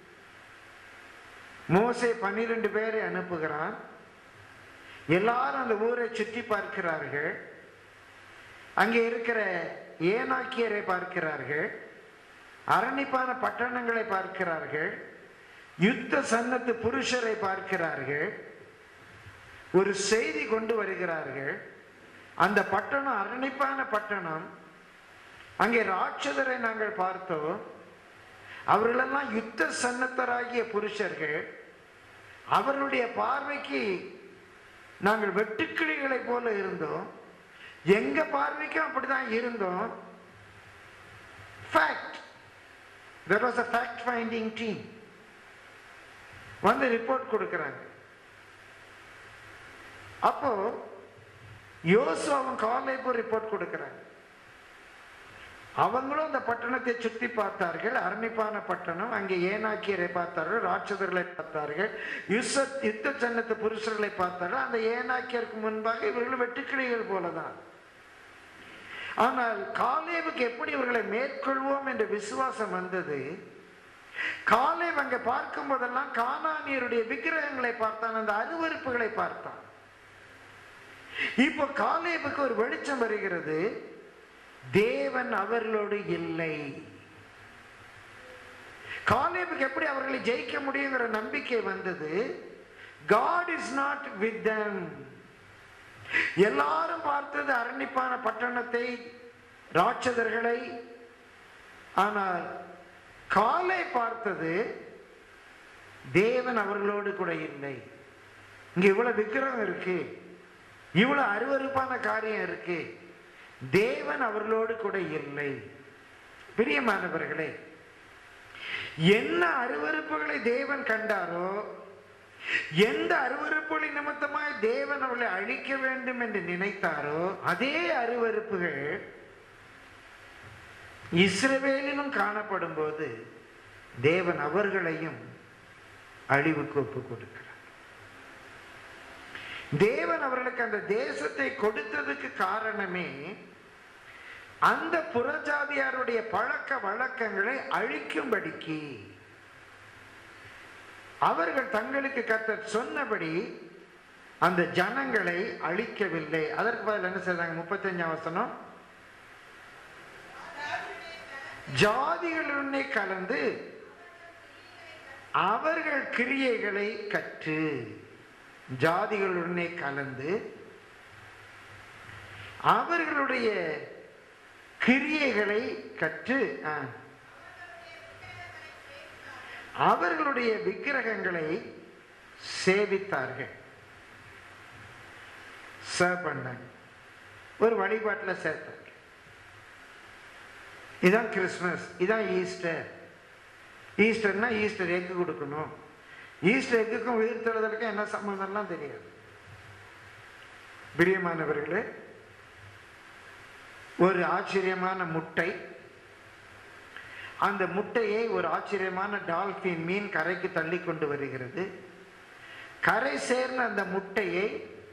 மோசே பன்னிரண்டு பேரை அனுப்புகிறான் எல்லாரும் அந்த ஊரை சுற்றி பார்க்கிறார்கள் அங்கே இருக்கிற ஏனாக்கியரை பார்க்கிறார்கள் அரணிப்பான பட்டணங்களை பார்க்கிறார்கள் யுத்த சன்னத்து புருஷரை பார்க்கிறார்கள் ஒரு செய்தி கொண்டு வருகிறார்கள் அந்த பட்டணம் அரணிப்பான பட்டணம் அங்கே ராட்சதரை நாங்கள் பார்த்தோம் அவர்களெல்லாம் யுத்த சன்னத்தராகிய புருஷர்கள் அவர்களுடைய பார்வைக்கு நாங்கள் வெட்டுக்கிளிகளைப் போல இருந்தோம் எங்க பார்வைக்கும் அப்படிதான் இருந்தோம் fact there was a fact finding team வந்து ரிப்போர்ட் கொடுக்குறாங்க அப்போ யோசுவாவும் காலேபும் ரிப்போர்ட் கொடுக்குறாங்க அவங்களும் அந்த பட்டணத்தை சுத்தி பார்த்தார்கள் அரணிப்பான பட்டணம் அங்கே ஏனாக்கியரை பார்த்தார்கள் ராட்சதர்களை பார்த்தார்கள் யுத்த யுத்த சன்னத்து புருஷர்களை பார்த்தார்கள் அந்த ஏனாக்கியருக்கு முன்பாக இவர்கள் வெட்டுக்கிளிகள் போலதான் ஆனால் காலேவுக்கு எப்படி இவர்களை மேற்கொள்வோம் என்ற விசுவாசம் வந்தது காலேவ் அங்க பார்க்கும் போதெல்லாம் கானானியருடைய விக்கிரகங்களை பார்த்தான் அந்த அருவருப்புகளை பார்த்தான் இப்போ காலேவுக்கு ஒரு வெளிச்சம் வருகிறது தேவன் அவர்களோடு இல்லை காலேபுக்கு எப்படி அவர்களை ஜெயிக்க முடியுங்கிற நம்பிக்கை வந்தது God is not with them எல்லாரும் பார்த்தது அரணிப்பான பட்டணத்தை ராட்சதர்களை ஆனால் காலை பார்த்தது தேவன் அவர்களோடு கூட இல்லை இங்க இவ்வளவு விக்கிரகம் இருக்கு இவ்வளவு அருவருப்பான காரியம் இருக்கு தேவன் அவர்களோடு கூட இல்லை பிரியமானவர்களே என்ன அருவருப்புகளை தேவன் கண்டாரோ எந்த அருவருப்புகளின் நிமித்தமாய் தேவன் அவளை அழிக்க வேண்டும் என்று நினைத்தாரோ அதே அருவருப்புகள் இஸ்ரவேலிலும் காணப்படும் போது தேவன் அவர்களையும் அழிவுக்கு ஒப்பு கொடுக்கிறார் தேவன் அவர்களுக்கு அந்த தேசத்தை கொடுத்ததுக்கு காரணமே அந்த புறஜாதியாருடைய பழக்க வழக்கங்களை அழிக்கும்படிக்கு அவர்கள் தங்களுக்கு கர்த்தர் சொன்னபடி அந்த ஜனங்களை அழிக்கவில்லை அதற்கு பதில் என்ன செய்தாங்க முப்பத்தஞ்சாம் வசனம் ஜாதிகளுடனே கலந்து அவர்கள் கிரியைகளை கற்று ஜாதிகளுடனே கலந்து அவர்களுடைய கிரியைகளை கற்று ஆ, அவர்களுடைய விக்கிரகங்களை சேவித்தார்கள் சர்வ் பண்ணாங்க ஒரு வழிபாட்டில் சேர்த்தாங்க இதான் கிறிஸ்மஸ் இதான் ஈஸ்டர் ஈஸ்டர்னா ஈஸ்டர் எக்கு கொடுக்கணும் ஈஸ்டர் எக்குக்கும் உயிர் தழுதலுக்கும் என்ன சம்மந்தம்லாம் தெரியாது பிரியமானவர்களே ஒரு ஆச்சரியமான முட்டை அந்த முட்டையை ஒரு ஆச்சரியமான டால்பின் மீன் கரைக்கு தள்ளி கொண்டு வருகிறது கரை சேர்ந்த அந்த முட்டையை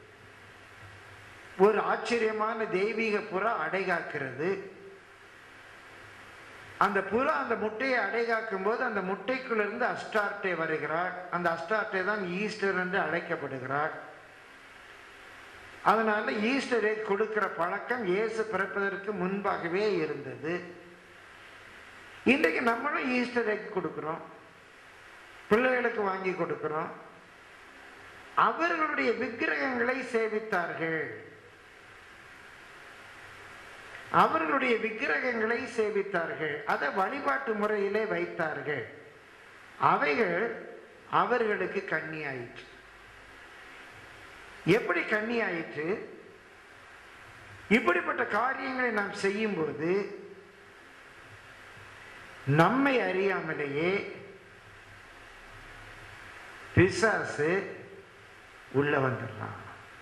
ஒரு ஆச்சரியமான தெய்வீக புறா அடைகாக்கிறது அந்த புறா அந்த முட்டையை அடைகாக்கும் போது அந்த முட்டைக்குள்ளிருந்து அஸ்டார்டே வருகிறார் அந்த அஸ்டார்டே தான் ஈஸ்டர் என்று அழைக்கப்படுகிறார் அதனால ஈஸ்டர் எக் கொடுக்கிற பழக்கம் இயேசு பிறப்பதற்கு முன்பாகவே இருந்தது இன்றைக்கு நம்மளும் ஈஸ்டர் எக் கொடுக்கிறோம் பிள்ளைகளுக்கு வாங்கி கொடுக்கிறோம் அவர்களுடைய விக்கிரகங்களை சேவித்தார்கள் அவர்களுடைய விக்கிரகங்களை சேவித்தார்கள் அதை வழிபாட்டு முறையிலே வைத்தார்கள் அவைகள் அவர்களுக்கு கண்ணி ஆயிற்று எப்படி கண்ணி ஆயிற்று இப்படிப்பட்ட காரியங்களை நாம் செய்யும்போது நம்மை அறியாமலேயே பிசாசு உள்ள வந்துடுறான்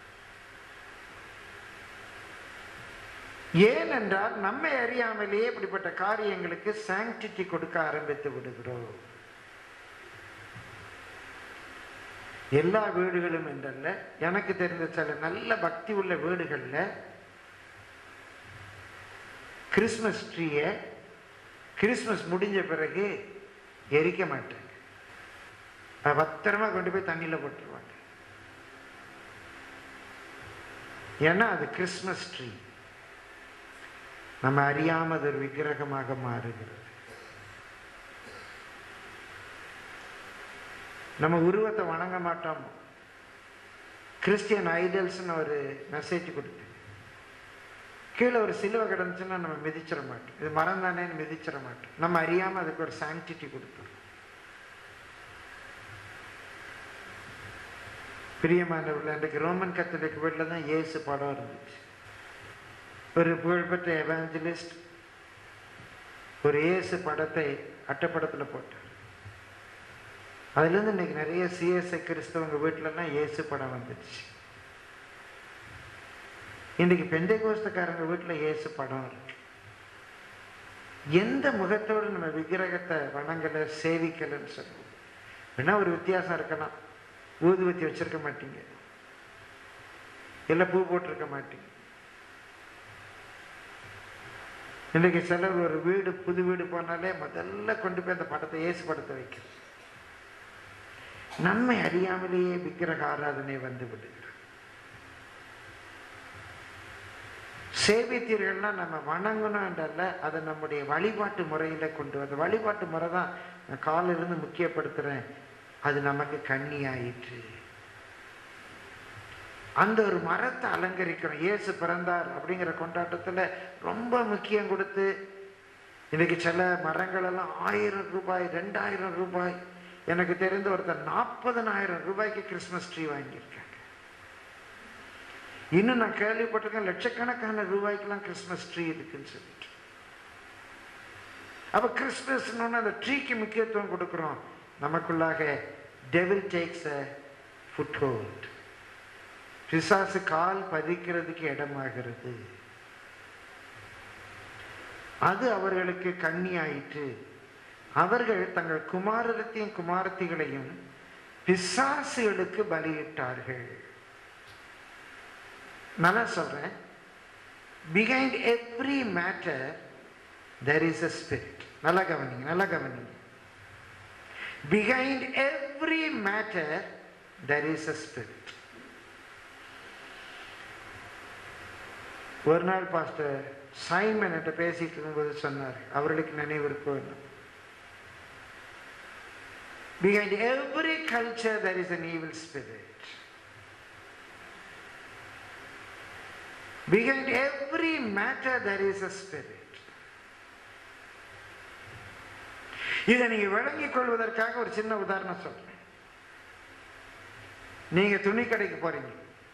ஏனென்றால் நம்மை அறியாமலேயே இப்படிப்பட்ட காரியங்களுக்கு சாங்டிட்டி கொடுக்க ஆரம்பித்து விடுகிறோம் எல்லா வீடுகளும் என்றல்ல எனக்கு தெரிந்த சில நல்ல பக்தி உள்ள வீடுகளில் கிறிஸ்மஸ் ட்ரீயை கிறிஸ்மஸ் முடிஞ்ச பிறகு எரிக்க மாட்டாங்க அதை பத்திரமா கொண்டு போய் தண்ணியில் போட்டுருவாங்க ஏன்னா அது கிறிஸ்மஸ் ட்ரீ நம்ம அறியாம அது ஒரு விக்கிரகமாக மாறுகிறது நம்ம உருவத்தை வணங்க மாட்டோம் கிறிஸ்டியன் ஐடல்ஸ்னு ஒரு மெசேஜ் கொடுத்து கீழே ஒரு சிலுவை கிடந்துச்சுன்னா நம்ம மிதிச்சிட மாட்டோம் இது மரம் தானேன்னு மிதிச்சிட மாட்டோம் நம்ம அறியாம அதுக்கு ஒரு சாங்டிட்டி கொடுத்தோம் பிரியமானவர்கள் அன்றைக்கு ரோமன் கத்தோலிக் வீட்டில் தான் இயேசு படம் இருந்துச்சு ஒரு புகழ்பெற்ற எவாஞ்சலிஸ்ட் ஒரு இயேசு படத்தை அட்டைப்படத்தில் போட்டார் அதுலேருந்து இன்னைக்கு நிறைய சிஎஸ்ஐ கிறிஸ்தவங்க வீட்டிலலாம் இயேசு படம் வந்துடுச்சு இன்றைக்கு பெந்தை கோஸ்தக்காரங்க வீட்டில் இயேசு படம் இருக்கு எந்த முகத்தோடு நம்ம விக்கிரகத்தை வணங்கலை சேவிக்கலைன்னு சொல்லுவோம் வேணா ஒரு வித்தியாசம் இருக்கலாம் ஊதுவத்தி வச்சிருக்க மாட்டீங்க இல்லை பூ போட்டிருக்க மாட்டீங்க இன்றைக்கு சிலர் ஒரு வீடு புது வீடு போனாலே முதல்ல கொண்டு போய் அந்த படத்தை இயேசு படத்தை வைக்கிறது நம்மை அறியாமலேயே விக்கிரக ஆராதனை வந்து விடுகிறது சேவித்தீர்கள்னா நம்ம வணங்கணும் என்றல்ல அதை நம்முடைய வழிபாட்டு முறையில கொண்டு வந்து வழிபாட்டு முறை தான் நான் காலிலிருந்து முக்கியப்படுத்துறேன் அது நமக்கு கண்ணி ஆயிற்று அந்த ஒரு மரத்தை அலங்கரிக்கிறோம் இயேசு பிறந்தார் அப்படிங்கிற கொண்டாட்டத்துல ரொம்ப முக்கியம் கொடுத்து இன்னைக்கு சில மரங்கள் எல்லாம் ஆயிரம் ரூபாய் ரெண்டாயிரம் ரூபாய் எனக்கு தெரிந்த ஒருத்தர் நாற்பதனாயிரம் ரூபாய்க்கு கிறிஸ்மஸ் ட்ரீ வாங்கியிருக்காங்க இன்னும் நான் கேள்விப்பட்டிருக்கேன் லட்சக்கணக்கான ரூபாய்க்கெல்லாம் கிறிஸ்மஸ் ட்ரீ இருக்குன்னு சொல்லிட்டு அப்ப கிறிஸ்மஸ்னு அந்த ட்ரீக்கு முக்கியத்துவம் கொடுக்குறோம் நமக்குள்ளாக devil takes a foothold பிசாசு கால் பதிக்கிறதுக்கு இடமாகிறது அது அவர்களுக்கு கண்ணி ஆயிற்று அவர்கள் தங்கள் குமாரத்தையும் குமாரத்திகளையும் பிசாசுகளுக்கு பலியிட்டார்கள் நல்லா சொல்றேன் behind every matter there is a spirit நல்லா கவனிங்க நல்லா கவனிங்க behind every matter there is a spirit ஒரு நாள் பாஸ்டர் சைமன் என்கிட்ட பேசிட்டு இருக்கும்போது சொன்னார் அவர்களுக்கு நினைவு இருக்கும் Behind every culture there is an evil spirit. Behind every matter there is a spirit. இதை நீங்க விளங்கிக் கொள்வதற்காக ஒரு சின்ன உதாரணம் சொல்றேன் நீங்க துணி கடைக்கு போறீங்க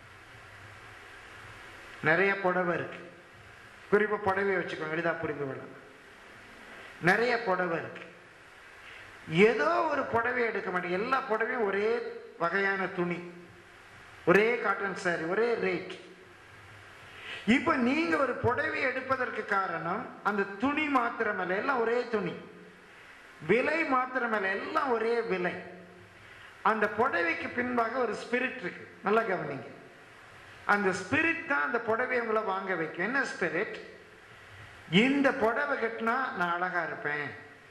நிறைய புடவை இருக்கு குறிப்பா புடவையை வச்சுக்கோங்க எளிதா புரிந்து கொள்ளலாம் நிறைய புடவை இருக்கு ஏதோ ஒரு புடவை எடுக்க மாட்டேங்க எல்லா புடவையும் ஒரே வகையான துணி ஒரே காட்டன் சாரி ஒரே ரேட் இப்ப நீங்க ஒரு புடவை எடுப்பதற்கு காரணம் அந்த துணி மாத்திரமல்ல எல்லாம் ஒரே துணி விலை மாத்திரமல்ல எல்லாம் ஒரே விலை அந்த புடவைக்கு பின்பாக ஒரு ஸ்பிரிட் இருக்கு நல்லா கவனிங்க அந்த ஸ்பிரிட் தான் அந்த புடவை உங்களை வாங்க வைக்கும் என்ன ஸ்பிரிட் இந்த புடவை கட்டினா நான் அழகா இருப்பேன்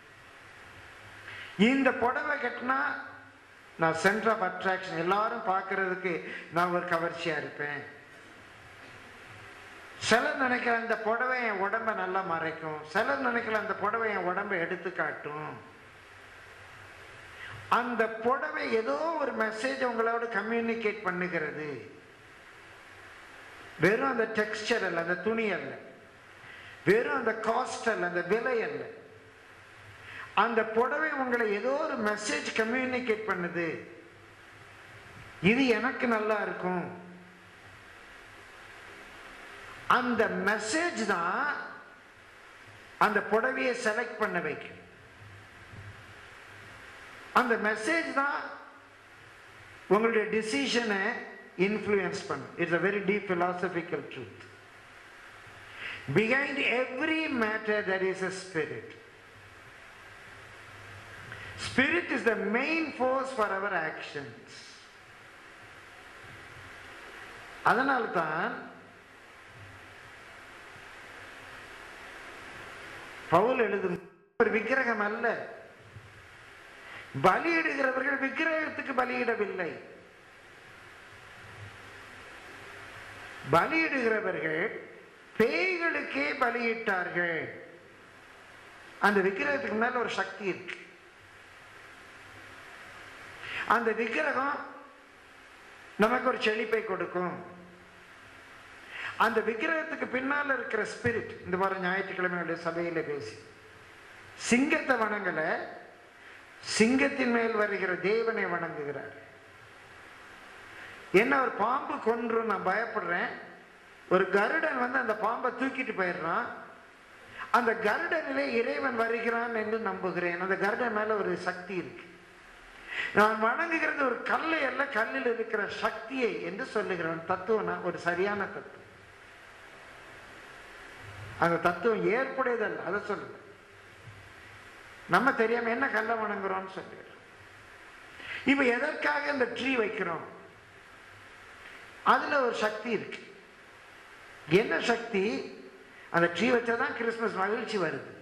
இந்த புடவை கட்டினா நான் சென்டர் ஆஃப் அட்ராக்ஷன் எல்லாரும் பார்க்கறதுக்கு நான் ஒரு கவர்ச்சியா இருப்பேன் சிலர் நினைக்கிற அந்த புடவை என் உடம்ப நல்லா மறைக்கும் சிலர் நினைக்கிற அந்த புடவை என் உடம்பை எடுத்து காட்டும் அந்த புடவை ஏதோ ஒரு மெசேஜ் உங்களோட கம்யூனிகேட் பண்ணுகிறது வெறும் அந்த டெக்ஸ்டர் அல்ல அந்த துணி அல்ல வெறும் அந்த காஸ்ட் அல்ல அந்த விலை அல்ல அந்த புடவை உங்களை ஏதோ ஒரு மெசேஜ் கம்யூனிகேட் பண்ணுது இது எனக்கு நல்லா இருக்கும் அந்த மெசேஜ் தான் அந்த புடவையை செலக்ட் பண்ண வைக்கும் அந்த மெசேஜ் தான் உங்களுடைய டிசிஷனை இன்ஃப்ளூயன்ஸ் பண்ணும் it's a very deep philosophical truth behind every matter there is a spirit spirit is the main force for our actions அதனால்தான் பவுல் எழுதும் ஒரு விக்கிரகம் அல்ல பலியிடுகிறவர்கள் விக்கிரகத்துக்கு பலியிடவில்லை பலியிடுகிறவர்கள் பேய்களுக்கே பலியிட்டார்கள் அந்த விக்கிரகத்துக்கு மேல ஒரு சக்தி இருக்கு அந்த விக்கிரகம் நமக்கு ஒரு செழிப்பை கொடுக்கும் அந்த விக்கிரகத்துக்கு பின்னால இருக்கிற ஸ்பிரிட் இந்த வாரம் ஞாயிற்றுக்கிழமையுடைய சபையில பேசி சிங்கத்தை வணங்கல சிங்கத்தின் மேல் வருகிற தேவனை வணங்குகிறார் என்ன ஒரு பாம்பு கொன்றும் நான் பயப்படுறேன் ஒரு கருடன் வந்து அந்த பாம்பை தூக்கிட்டு போயிடுறான் அந்த கருடனிலே இறைவன் வருகிறான் என்று நம்புகிறேன் அந்த கருடன் மேல ஒரு சக்தி இருக்கு நான் வணங்குகிறது ஒரு கல்லை அல்ல கல்லில் இருக்கிற சக்தியை என்று சொல்லுகிறேன் தத்துவம் ஒரு சரியான தத்துவம் அந்த தத்துவம் ஏற்புடையதல்ல அதை சொல்லுங்க நம்ம தெரியாம என்ன கல்லை வணங்குறோம்னு சொல்லுகிறோம் இப்ப எதற்காக இந்த ட்ரீ வைக்கிறோம் அதுல ஒரு சக்தி இருக்கு என்ன சக்தி அந்த ட்ரீ வச்சாதான் கிறிஸ்மஸ் மகிழ்ச்சி வருது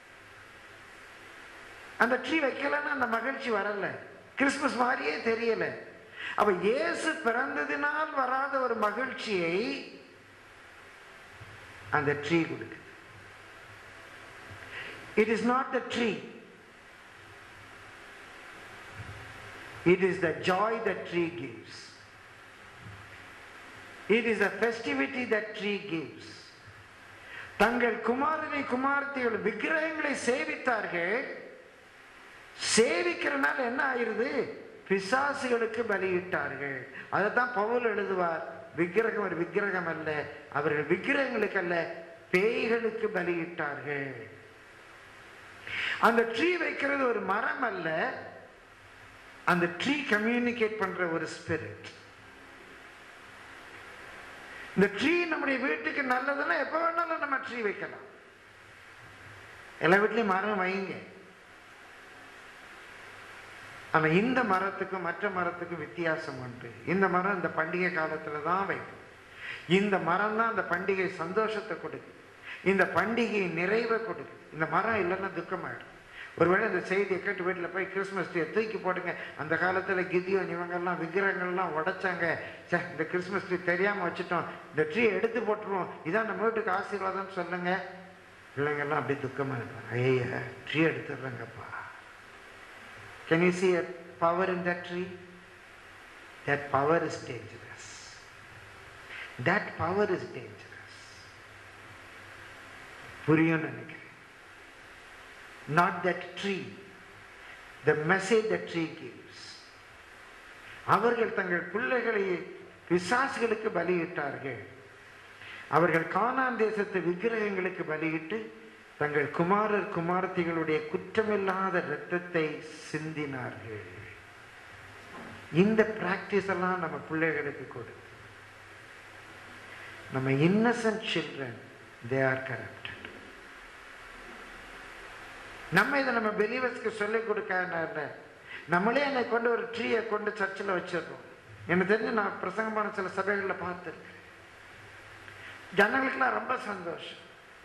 அந்த ட்ரீ வைக்கலன்னா அந்த மகிழ்ச்சி வரல கிறிஸ்மஸ் மாதிரியே தெரியல அப்ப இயேசு பிறந்ததினால் வராத ஒரு மகிழ்ச்சியை அந்த ட்ரீ கொடுக்குது it is not the tree it is the joy the tree gives it is the festivity the tree gives தங்கள் குமாரனை குமாரத்திகள் விக்கிரகங்களை சேவித்தார்கள் சேவிக்கிறனால என்ன ஆயிருது பிசாசுகளுக்கு பலியிட்டார்கள் அதைத்தான் பவுல் எழுதுவார் விக்கிரகம் ஒரு விக்கிரகம் அல்ல அவர்கள் விக்கிரகங்களுக்கு அல்ல பேய்களுக்கு பலியிட்டார்கள் அந்த ட்ரீ வைக்கிறது ஒரு மரம் அல்ல அந்த ட்ரீ கம்யூனிகேட் பண்ற ஒரு ஸ்பிரிட் இந்த ட்ரீ நம்முடைய வீட்டுக்கு நல்லதுன்னா எப்ப வேணாலும் நம்ம ட்ரீ வைக்கலாம் எல்லா வீட்லயும் மரம் வைங்க ஆனா இந்த மரத்துக்கும் மற்ற மரத்துக்கும் வித்தியாசம் உண்டு இந்த மரம் இந்த பண்டிகை காலத்துல தான் வைக்கும் இந்த மரம் தான் அந்த பண்டிகை சந்தோஷத்தை கொடுக்கும் இந்த பண்டிகை நிறைவை கொடுக்கும் இந்த மரம் இல்லைன்னா துக்கமாயிடும் ஒருவேளை இந்த செய்தியை கேட்டு வீட்டில் போய் கிறிஸ்மஸ் ட்ரீயை தூக்கி போடுங்க அந்த காலத்தில் கிதியோன் இவங்கெல்லாம் விக்கிரகங்கள்லாம் உடைச்சாங்க சே இந்த கிறிஸ்மஸ் ட்ரீ தெரியாமல் வச்சுட்டோம் இந்த ட்ரீயை எடுத்து போட்டுருவோம் இதான் நம்ம வீட்டுக்கு ஆசீர்வாதம்னு சொல்லுங்க பிள்ளைங்கெல்லாம் அப்படியே துக்கமாக இருப்பாங்க ஐயா ட்ரீ எடுத்துடுறாங்கப்பா can you see a power in that tree that power is dangerous that power is dangerous புரியும் நினைக்கிறேன் not that tree the message the tree gives அவர்கள் தங்கள் பிள்ளைகளை பிசாசுகளுக்கு பலியிட்டார்கள் அவர்கள் கானான் தேசத்து விக்கிரகங்களுக்கு பலியிட்டு தங்கள் குமாரர் குமாரத்திகளுடைய குற்றமில்லாத இரத்தத்தை சிந்தினார்கள் இந்த பிராக்டிஸ் எல்லாம் நம்ம பிள்ளைகளுக்கு கொடு நம்ம innocent children they are corrupted நம்ம இதை நம்ம பெலிவர்ஸ்க்கு சொல்லிக் கொடுக்க நம்மளே என்னை கொண்டு ஒரு ட்ரீயை கொண்டு சர்ச்சில் வச்சிடுறோம் எனக்கு தெரிஞ்சு நான் பிரசங்கமான சில சபைகளில் பார்த்துருக்கேன் ஜனங்களுக்கெல்லாம் ரொம்ப சந்தோஷம்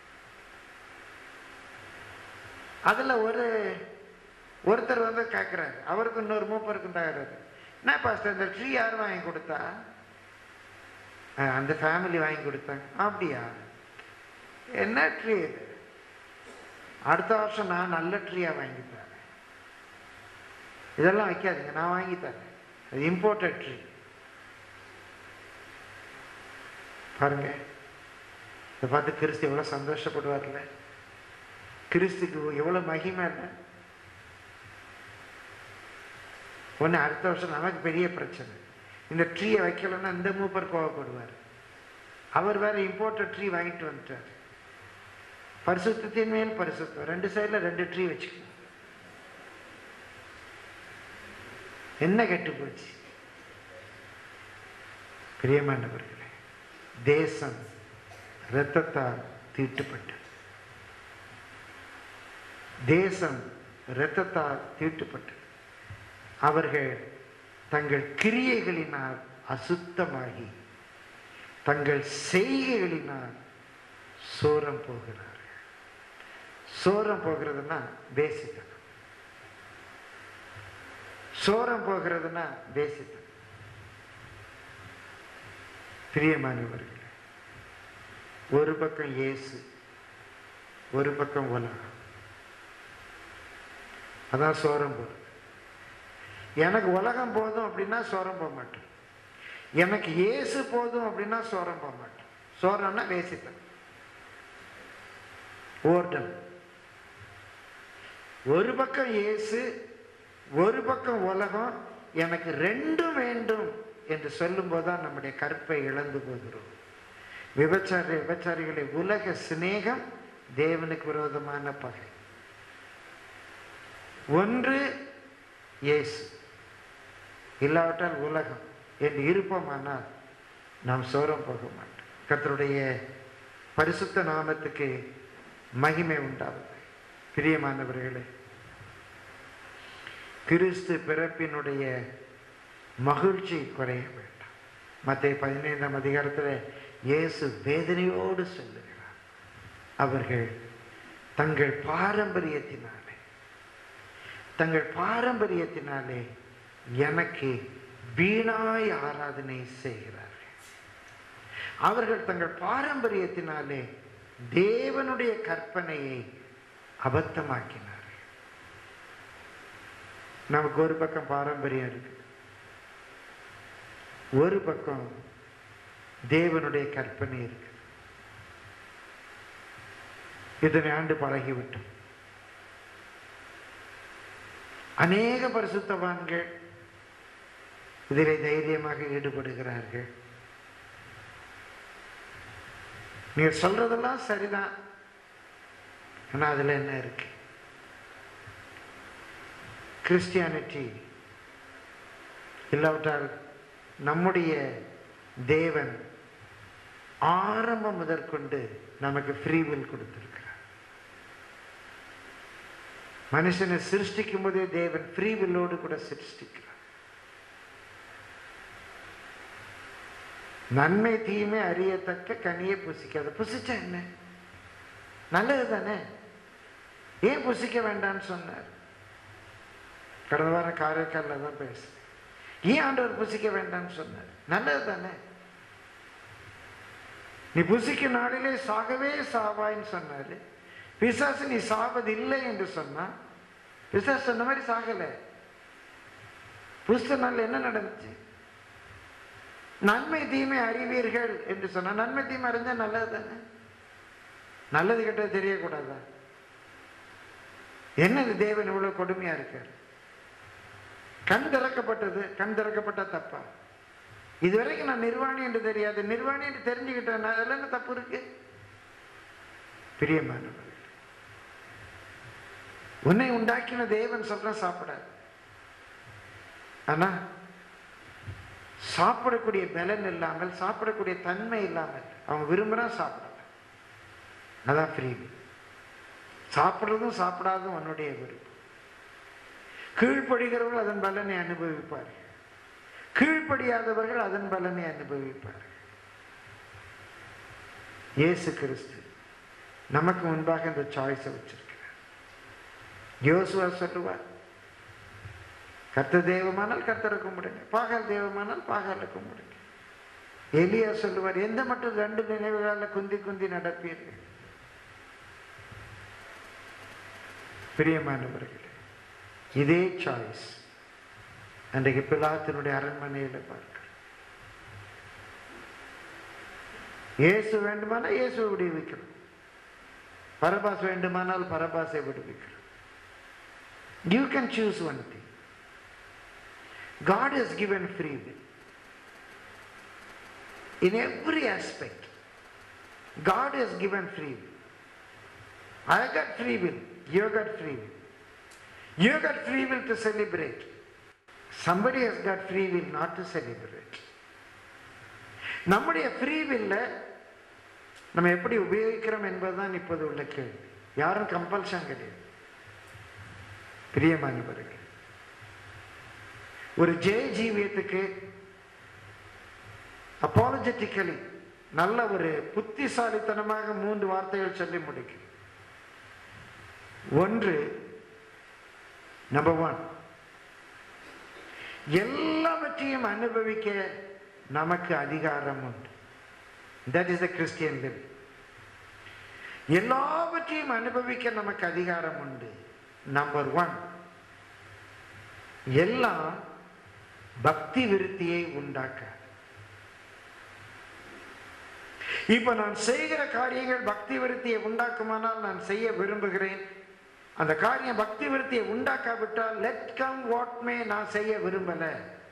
அதுல ஒரு ஒருத்தர் வந்து கேட்குறாரு அவருக்கு இன்னொரு மூப்பருக்கும் தகராறு என்ன பாஸ்டர் இந்த ட்ரீ யார் வாங்கி கொடுத்தா "அஹ், அந்த ஃபேமிலி வாங்கி கொடுத்தாங்க அப்படியா என்ன ட்ரீ இது அடுத்த வருஷம் நான் நல்ல ட்ரீயாக வாங்கி தரேன் இதெல்லாம் வைக்காதீங்க நான் வாங்கி தரேன் அது இம்போர்ட்டட் ட்ரீ பாருங்க இதை பார்த்து கிறிஸ்து எவ்வளோ சந்தோஷப்படுவார்ல கிறிஸ்துக்கு எவ்வளோ மகிமை இல்லை ஒன்று அடுத்த வருஷம் நமக்கு பெரிய பிரச்சனை இந்த ட்ரீயை வைக்கலைன்னா இந்த மூப்பர் கோவப்படுவார் அவர் வேற இம்போர்ட்டட் ட்ரீ வாங்கிட்டு வந்துட்டார் பரிசுத்தத்தின் மேல் பரிசுத்தம் ரெண்டு சைடில் ரெண்டு ட்ரீ வச்சுக்கணும் என்ன கெட்டு போச்சு பிரியமானவர்களே தேசம் இரத்தத்தால் தீட்டுப்பட்டது தேசம் இரத்தத்தால் தீட்டுப்பட்டது அவர்கள் தங்கள் கிரியைகளினால் அசுத்தமாகி தங்கள் செய்கைகளினால் சோரம் போகிறார்கள் சோரம் போகிறதுனா பேசித்தனம் சோரம் போகிறதுனா பேசித்தனம் பிரியமானவர்களே ஒரு பக்கம் இயேசு ஒரு பக்கம் உலகம் அதான் சோரம் போகிறது எனக்கு உலகம் போதும் அப்படின்னா சோரம் போக மாட்டேன் எனக்கு இயேசு போதும் அப்படின்னா சோரம் போக மாட்டேன் சோரம்னா வேசித்தன் ஓர்டம் ஒரு பக்கம் இயேசு ஒரு பக்கம் உலகம் எனக்கு ரெண்டும் வேண்டும் என்று சொல்லும்போது தான் நம்முடைய கற்பை இழந்து போகிறோம் விபச்சாரி விபச்சாரிகளை உலக சிநேகம் தேவனுக்கு விரோதமான பகை ஒன்று இயேசு இல்லாவிட்டால் உலகம் என்று இருப்போமானால் நாம் சோரம் போக மாட்டோம் கர்த்தருடைய பரிசுத்த நாமத்துக்கு மகிமை உண்டாவது பிரியமானவர்களே கிறிஸ்து பிறப்பினுடைய மகிழ்ச்சி குறைய வேண்டாம் மத்திய பதினைந்தாம் அதிகாரத்தில் இயேசு வேதனையோடு சொல்லுகிறார் அவர்கள் தங்கள் பாரம்பரியத்தினாலே தங்கள் பாரம்பரியத்தினாலே எனக்கு வீணாய் ஆராதனை செய்கிறார்கள் அவர்கள் தங்கள் பாரம்பரியத்தினாலே தேவனுடைய கற்பனையை அபத்தமாக்கினார்கள் நமக்கு ஒரு பக்கம் பாரம்பரியம் இருக்கு ஒரு பக்கம் தேவனுடைய கற்பனை இருக்கு இதனை ஆண்டு பழகிவிட்டோம் அநேக பரிசுத்தவான்கள் இதிலே தைரியமாக ஈடுபடுகிறார்கள் நீங்க சொல்றதெல்லாம் சரிதான் ஆனா அதுல என்ன இருக்கு கிறிஸ்டியானிட்டி இல்லாவிட்டால் நம்முடைய தேவன் ஆரம்பம் முதற்கொண்டு நமக்கு ஃப்ரீ வில் கொடுத்திருக்கிறார் மனுஷனை சிருஷ்டிக்கும் போதே தேவன் ஃப்ரீ வில்லோடு கூட சிருஷ்டிக்கிறார் நன்மை தீமை அறியத்தக்க கனியை புசிக்காத புசிச்சா என்ன நல்லது தானே ஏன் புசிக்க வேண்டாம்னு சொன்னார் கடந்த வாரம் காரைக்காலில் தான் பேசுறேன் ஏன் ஆண்டவர் புசிக்க வேண்டாம்னு சொன்னார் நல்லது தானே நீ புசிக்கும் நாளிலே சாகவே சாவாய்ன்னு சொன்னாரு பிசாசு நீ சாவதில்லை என்று சொன்னா பிசாசு சொன்ன மாதிரி சாகல புஸ்த நாள் என்ன நடந்துச்சு நன்மை தீமை அறிவீர்கள் என்று சொன்னா நன்மை தீமை அறிஞ்சா நல்லது தானே நல்லது கெட்டது தெரியக்கூடாதா என்னது தேவன் இவ்வளவு கொடுமையா இருக்கார் கண் திறக்கப்பட்டது கண் திறக்கப்பட்ட தப்பா இதுவரைக்கும் நான் நிர்வாணி என்று தெரியாது நிர்வாணி என்று தெரிஞ்சுக்கிட்டேன் நான் அதில் என்ன தப்பு இருக்கு பிரியமானவர் உன்னை உண்டாக்கின தேவன் சொல்ற சாப்பிடாது ஆனா சாப்பிடக்கூடிய பலன் இல்லாமல் சாப்பிடக்கூடிய தன்மை இல்லாமல் அவன் விரும்புறான் சாப்பிடலாம் அதான் ஃப்ரீ சாப்பிட்றதும் சாப்பிடாததும் உன்னுடைய விருப்பம் கீழ்ப்படுகிறவர்கள் அதன் பலனை அனுபவிப்பார்கள் கீழ்ப்படியாதவர்கள் அதன் பலனை அனுபவிப்பார்கள் இயேசு கிறிஸ்து நமக்கு முன்பாக இந்த சாய்ஸை வச்சிருக்கிறார் யோசுவா சொல்லுவார் கர்த்த தெய்வமானால் கர்த்தரை கும்பிடுங்க பாகால் தெய்வமானால் பாகால கும்பிடுங்க எலியா சொல்லுவார் எந்த மட்டும் ரெண்டு நினைவுகளால குந்தி குந்தி நடப்பீர்கள் பிரியமானவர்களே இதே சாய்ஸ் அன்றைக்கு பிலாத்தினுடைய அரண்மனையில் பார்க்கிறோம் இயேசு வேண்டுமானால் இயேசுவை விடுவிக்கிறோம் பரபாஸ் வேண்டுமானால் பரபாசை விடுவிக்கிறோம் you can choose one thing God has given free will. In every aspect, God has given free will. I got free will. You got free will. You got free will to celebrate. Somebody has got free will not to celebrate. நம்முடைய free வில்ல நம்ம எப்படி உபயோகிக்கிறோம் என்பதுதான் இப்போது உள்ள கேள்வி யாரும் கம்பல்ஷன் கிடையாது பிரியமானவர்கள் ஒரு ஜெய ஜீவியத்துக்கு அப்பாலஜெட்டிக்கலி நல்ல ஒரு புத்திசாலித்தனமாக மூன்று வார்த்தைகள் சொல்லி முடிக்கும் ஒன்று நம்பர் ஒன் எல்லாவற்றையும் அனுபவிக்க நமக்கு அதிகாரம் உண்டு that is the Christian live எல்லாவற்றையும் அனுபவிக்க நமக்கு அதிகாரம் உண்டு நம்பர் ஒன் எல்லாம் பக்தி விருத்தியை உண்டாக்க இப்ப நான் செய்கிற காரியங்கள் பக்தி விருத்தியை உண்டாக்குமானால் நான் செய்ய விரும்புகிறேன் அந்த காரியம் பக்தி விருத்தியை உண்டாக்காவிட்டால் லெட் கம் வாட் மே நான் செய்ய விரும்பல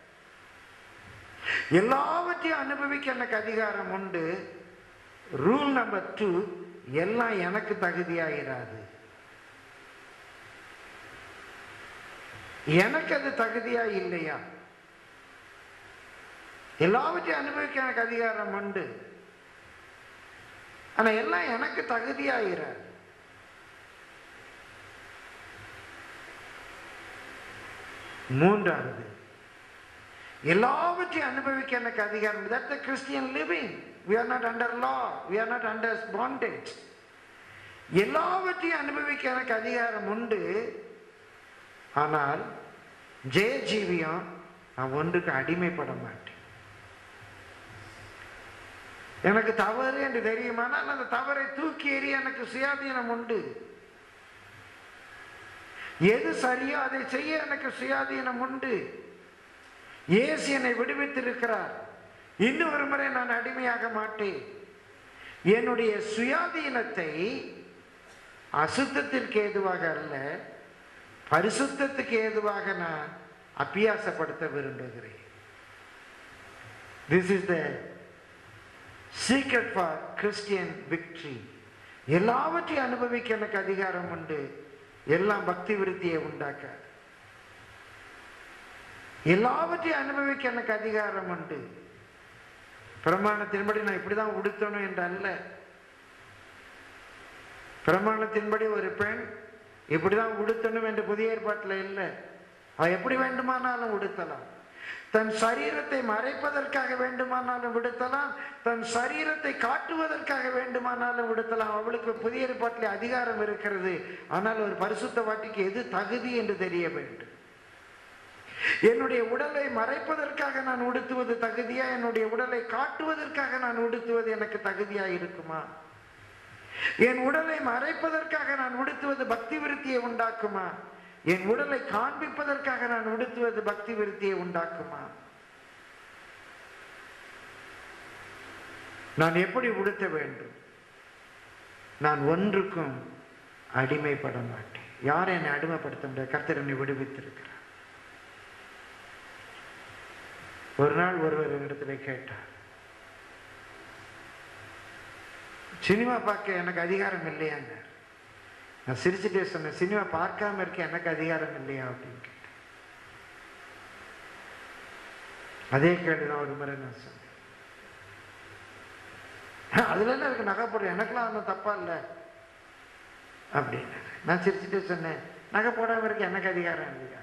எல்லாவற்றையும் அனுபவிக்க எனக்கு அதிகாரம் உண்டு ரூல் நம்பர் டூ எல்லாம் எனக்கு தகுதியாகிறாது எனக்கு அது தகுதியா இல்லையா எல்லாவற்றையும் அனுபவிக்க எனக்கு அதிகாரம் உண்டு ஆனா எல்லாம் எனக்கு தகுதியாகிறார் மூன்றாவது எல்லாவற்றையும் அனுபவிக்க எனக்கு அதிகாரம் that the Christian living we are not under law we are not under bondage எல்லாவற்றையும் அனுபவிக்க எனக்கு அதிகாரம் உண்டு ஆனால் ஜெய ஜீவியம் நான் ஒன்றுக்கு அடிமைப்பட மாட்டேன் எனக்கு தவறு என்று தெரியுமானால் அந்த தவறை தூக்கி எறிய எனக்கு சுயாதீனம் உண்டு எது சரியோ அதை செய்ய எனக்கு சுயாதீனம் உண்டு இயேசு என்னை விடுவித்திருக்கிறார் இன்னும் ஒரு முறை நான் அடிமையாக மாட்டேன் என்னுடைய சுயாதீனத்தை அசுத்தத்திற்கு ஏதுவாக அல்ல பரிசுத்தத்துக்கு ஏதுவாக நான் அபியாசப்படுத்த விரும்புகிறேன் this is the secret for Christian victory எல்லாவற்றையும் அனுபவிக்க எனக்கு அதிகாரம் உண்டு எல்லாம் பக்தி விருத்தியை உண்டாக்க எல்லாவற்றையும் அனுபவிக்க எனக்கு அதிகாரம் உண்டு பிரமாணத்தின்படி நான் இப்படிதான் உடுத்தணும் என்று அல்ல பிரமாணத்தின்படி ஒரு பெண் இப்படிதான் உடுத்தணும் என்று புதிய ஏற்பாட்டில் இல்லை அவ எப்படி வேண்டுமானாலும் உடுத்தலாம் தன் சரீரத்தை மறைப்பதற்காக வேண்டுமானாலும் விடுத்தலாம் தன் சரீரத்தை காட்டுவதற்காக வேண்டுமானாலும் விடுத்தலாம் அவளுக்கு புதிய ஏற்பாட்டில் அதிகாரம் இருக்கிறது ஆனால் ஒரு பரிசுத்த வாட்டிக்கு எது தகுதி என்று தெரிய வேண்டும் என்னுடைய உடலை மறைப்பதற்காக நான் உடுத்துவது தகுதியா என்னுடைய உடலை காட்டுவதற்காக நான் உடுத்துவது எனக்கு தகுதியா இருக்குமா என் உடலை மறைப்பதற்காக நான் உடுத்துவது பக்தி விருத்தியை உண்டாக்குமா என் உடலை காண்பிப்பதற்காக நான் உடுத்துவது பக்தி விருத்தியை உண்டாக்குமா நான் எப்படி உடுத்த வேண்டும் நான் ஒன்றுக்கும் அடிமைப்பட மாட்டேன் யார் என்னை அடிமைப்படுத்த முடியாது கர்த்தர் என்னை விடுவித்திருக்கிறார் ஒரு நாள் ஒருவர் இடத்துல கேட்டார் சினிமா பார்க்க எனக்கு அதிகாரம் இல்லையாங்க நான் சிரிச்சுட்டே சொன்னேன் சினிமா பார்க்காம இருக்க எனக்கு அதிகாரம் இல்லையா அப்படின்னு கேட்டேன் அதே கேள்விதான் ஒரு முறை நான் சொன்னேன் அதுல என்ன இருக்கு நகை போடுற எனக்கெல்லாம் ஒன்றும் தப்பா இல்லை அப்படின்னு நான் சிரிச்சுட்டே சொன்னேன் நகை போடாம இருக்க எனக்கு அதிகாரம் இல்லையா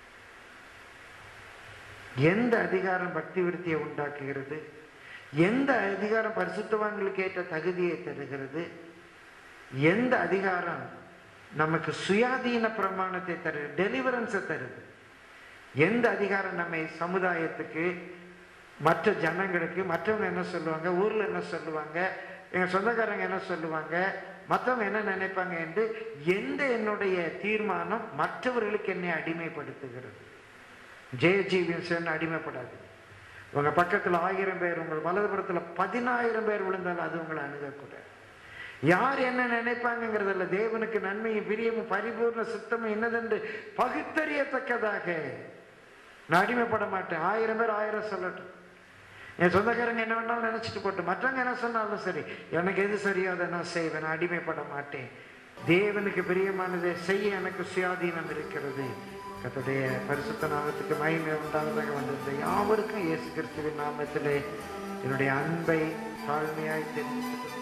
எந்த அதிகாரம் பக்தி விருத்தியை உண்டாக்குகிறது எந்த அதிகாரம் பரிசுத்தவான்களுக்கு ஏற்ற தகுதியை தருகிறது எந்த அதிகாரம் நமக்கு சுயாதீன பிரமாணத்தை தருது டெலிவரன்ஸை தருது எந்த அதிகாரம் நம்மை சமுதாயத்துக்கு மற்ற ஜனங்களுக்கு மற்றவங்க என்ன சொல்லுவாங்க ஊர்ல என்ன சொல்லுவாங்க எங்க சொந்தக்காரங்க என்ன சொல்லுவாங்க மற்றவங்க என்ன நினைப்பாங்க என்று எந்த என்னுடைய தீர்மானம் மற்றவர்களுக்கு என்னை அடிமைப்படுத்துகிறது ஜெயஜீவியன் அடிமைப்படாது உங்க பக்கத்துல ஆயிரம் பேர் உங்கள் வலதுபுறத்துல பதினாயிரம் பேர் விழுந்தாலும் அது உங்களை அணுகக்கூடாது யார் என்ன நினைப்பாங்கிறதுல தேவனுக்கு நன்மையும் பிரியமும் பரிபூர்ண சுத்தமும் என்னதென்று பகுத்தறியத்தக்கதாக நான் அடிமைப்பட மாட்டேன் ஆயிரம் பேர் ஆயிரம் சொல்லட்டும் என் சொந்தக்காரங்க என்ன வேணாலும் நினைச்சிட்டு போட்டு மற்றவங்க என்ன சொன்னாலும் சரி எனக்கு எது சரியோ அதை நான் செய்வேன் நான் அடிமைப்பட மாட்டேன் தேவனுக்கு பிரியமானதை செய்ய எனக்கு சுயாதீனம் இருக்கிறது கத்துடைய பரிசுத்த நாமத்துக்கு மகிமை உண்டாவதாக வந்திருந்த யாவருக்கும் இயேசு கிறிஸ்துவின் நாமத்திலே என்னுடைய அன்பை தாழ்மையாய் தெரிவித்துக்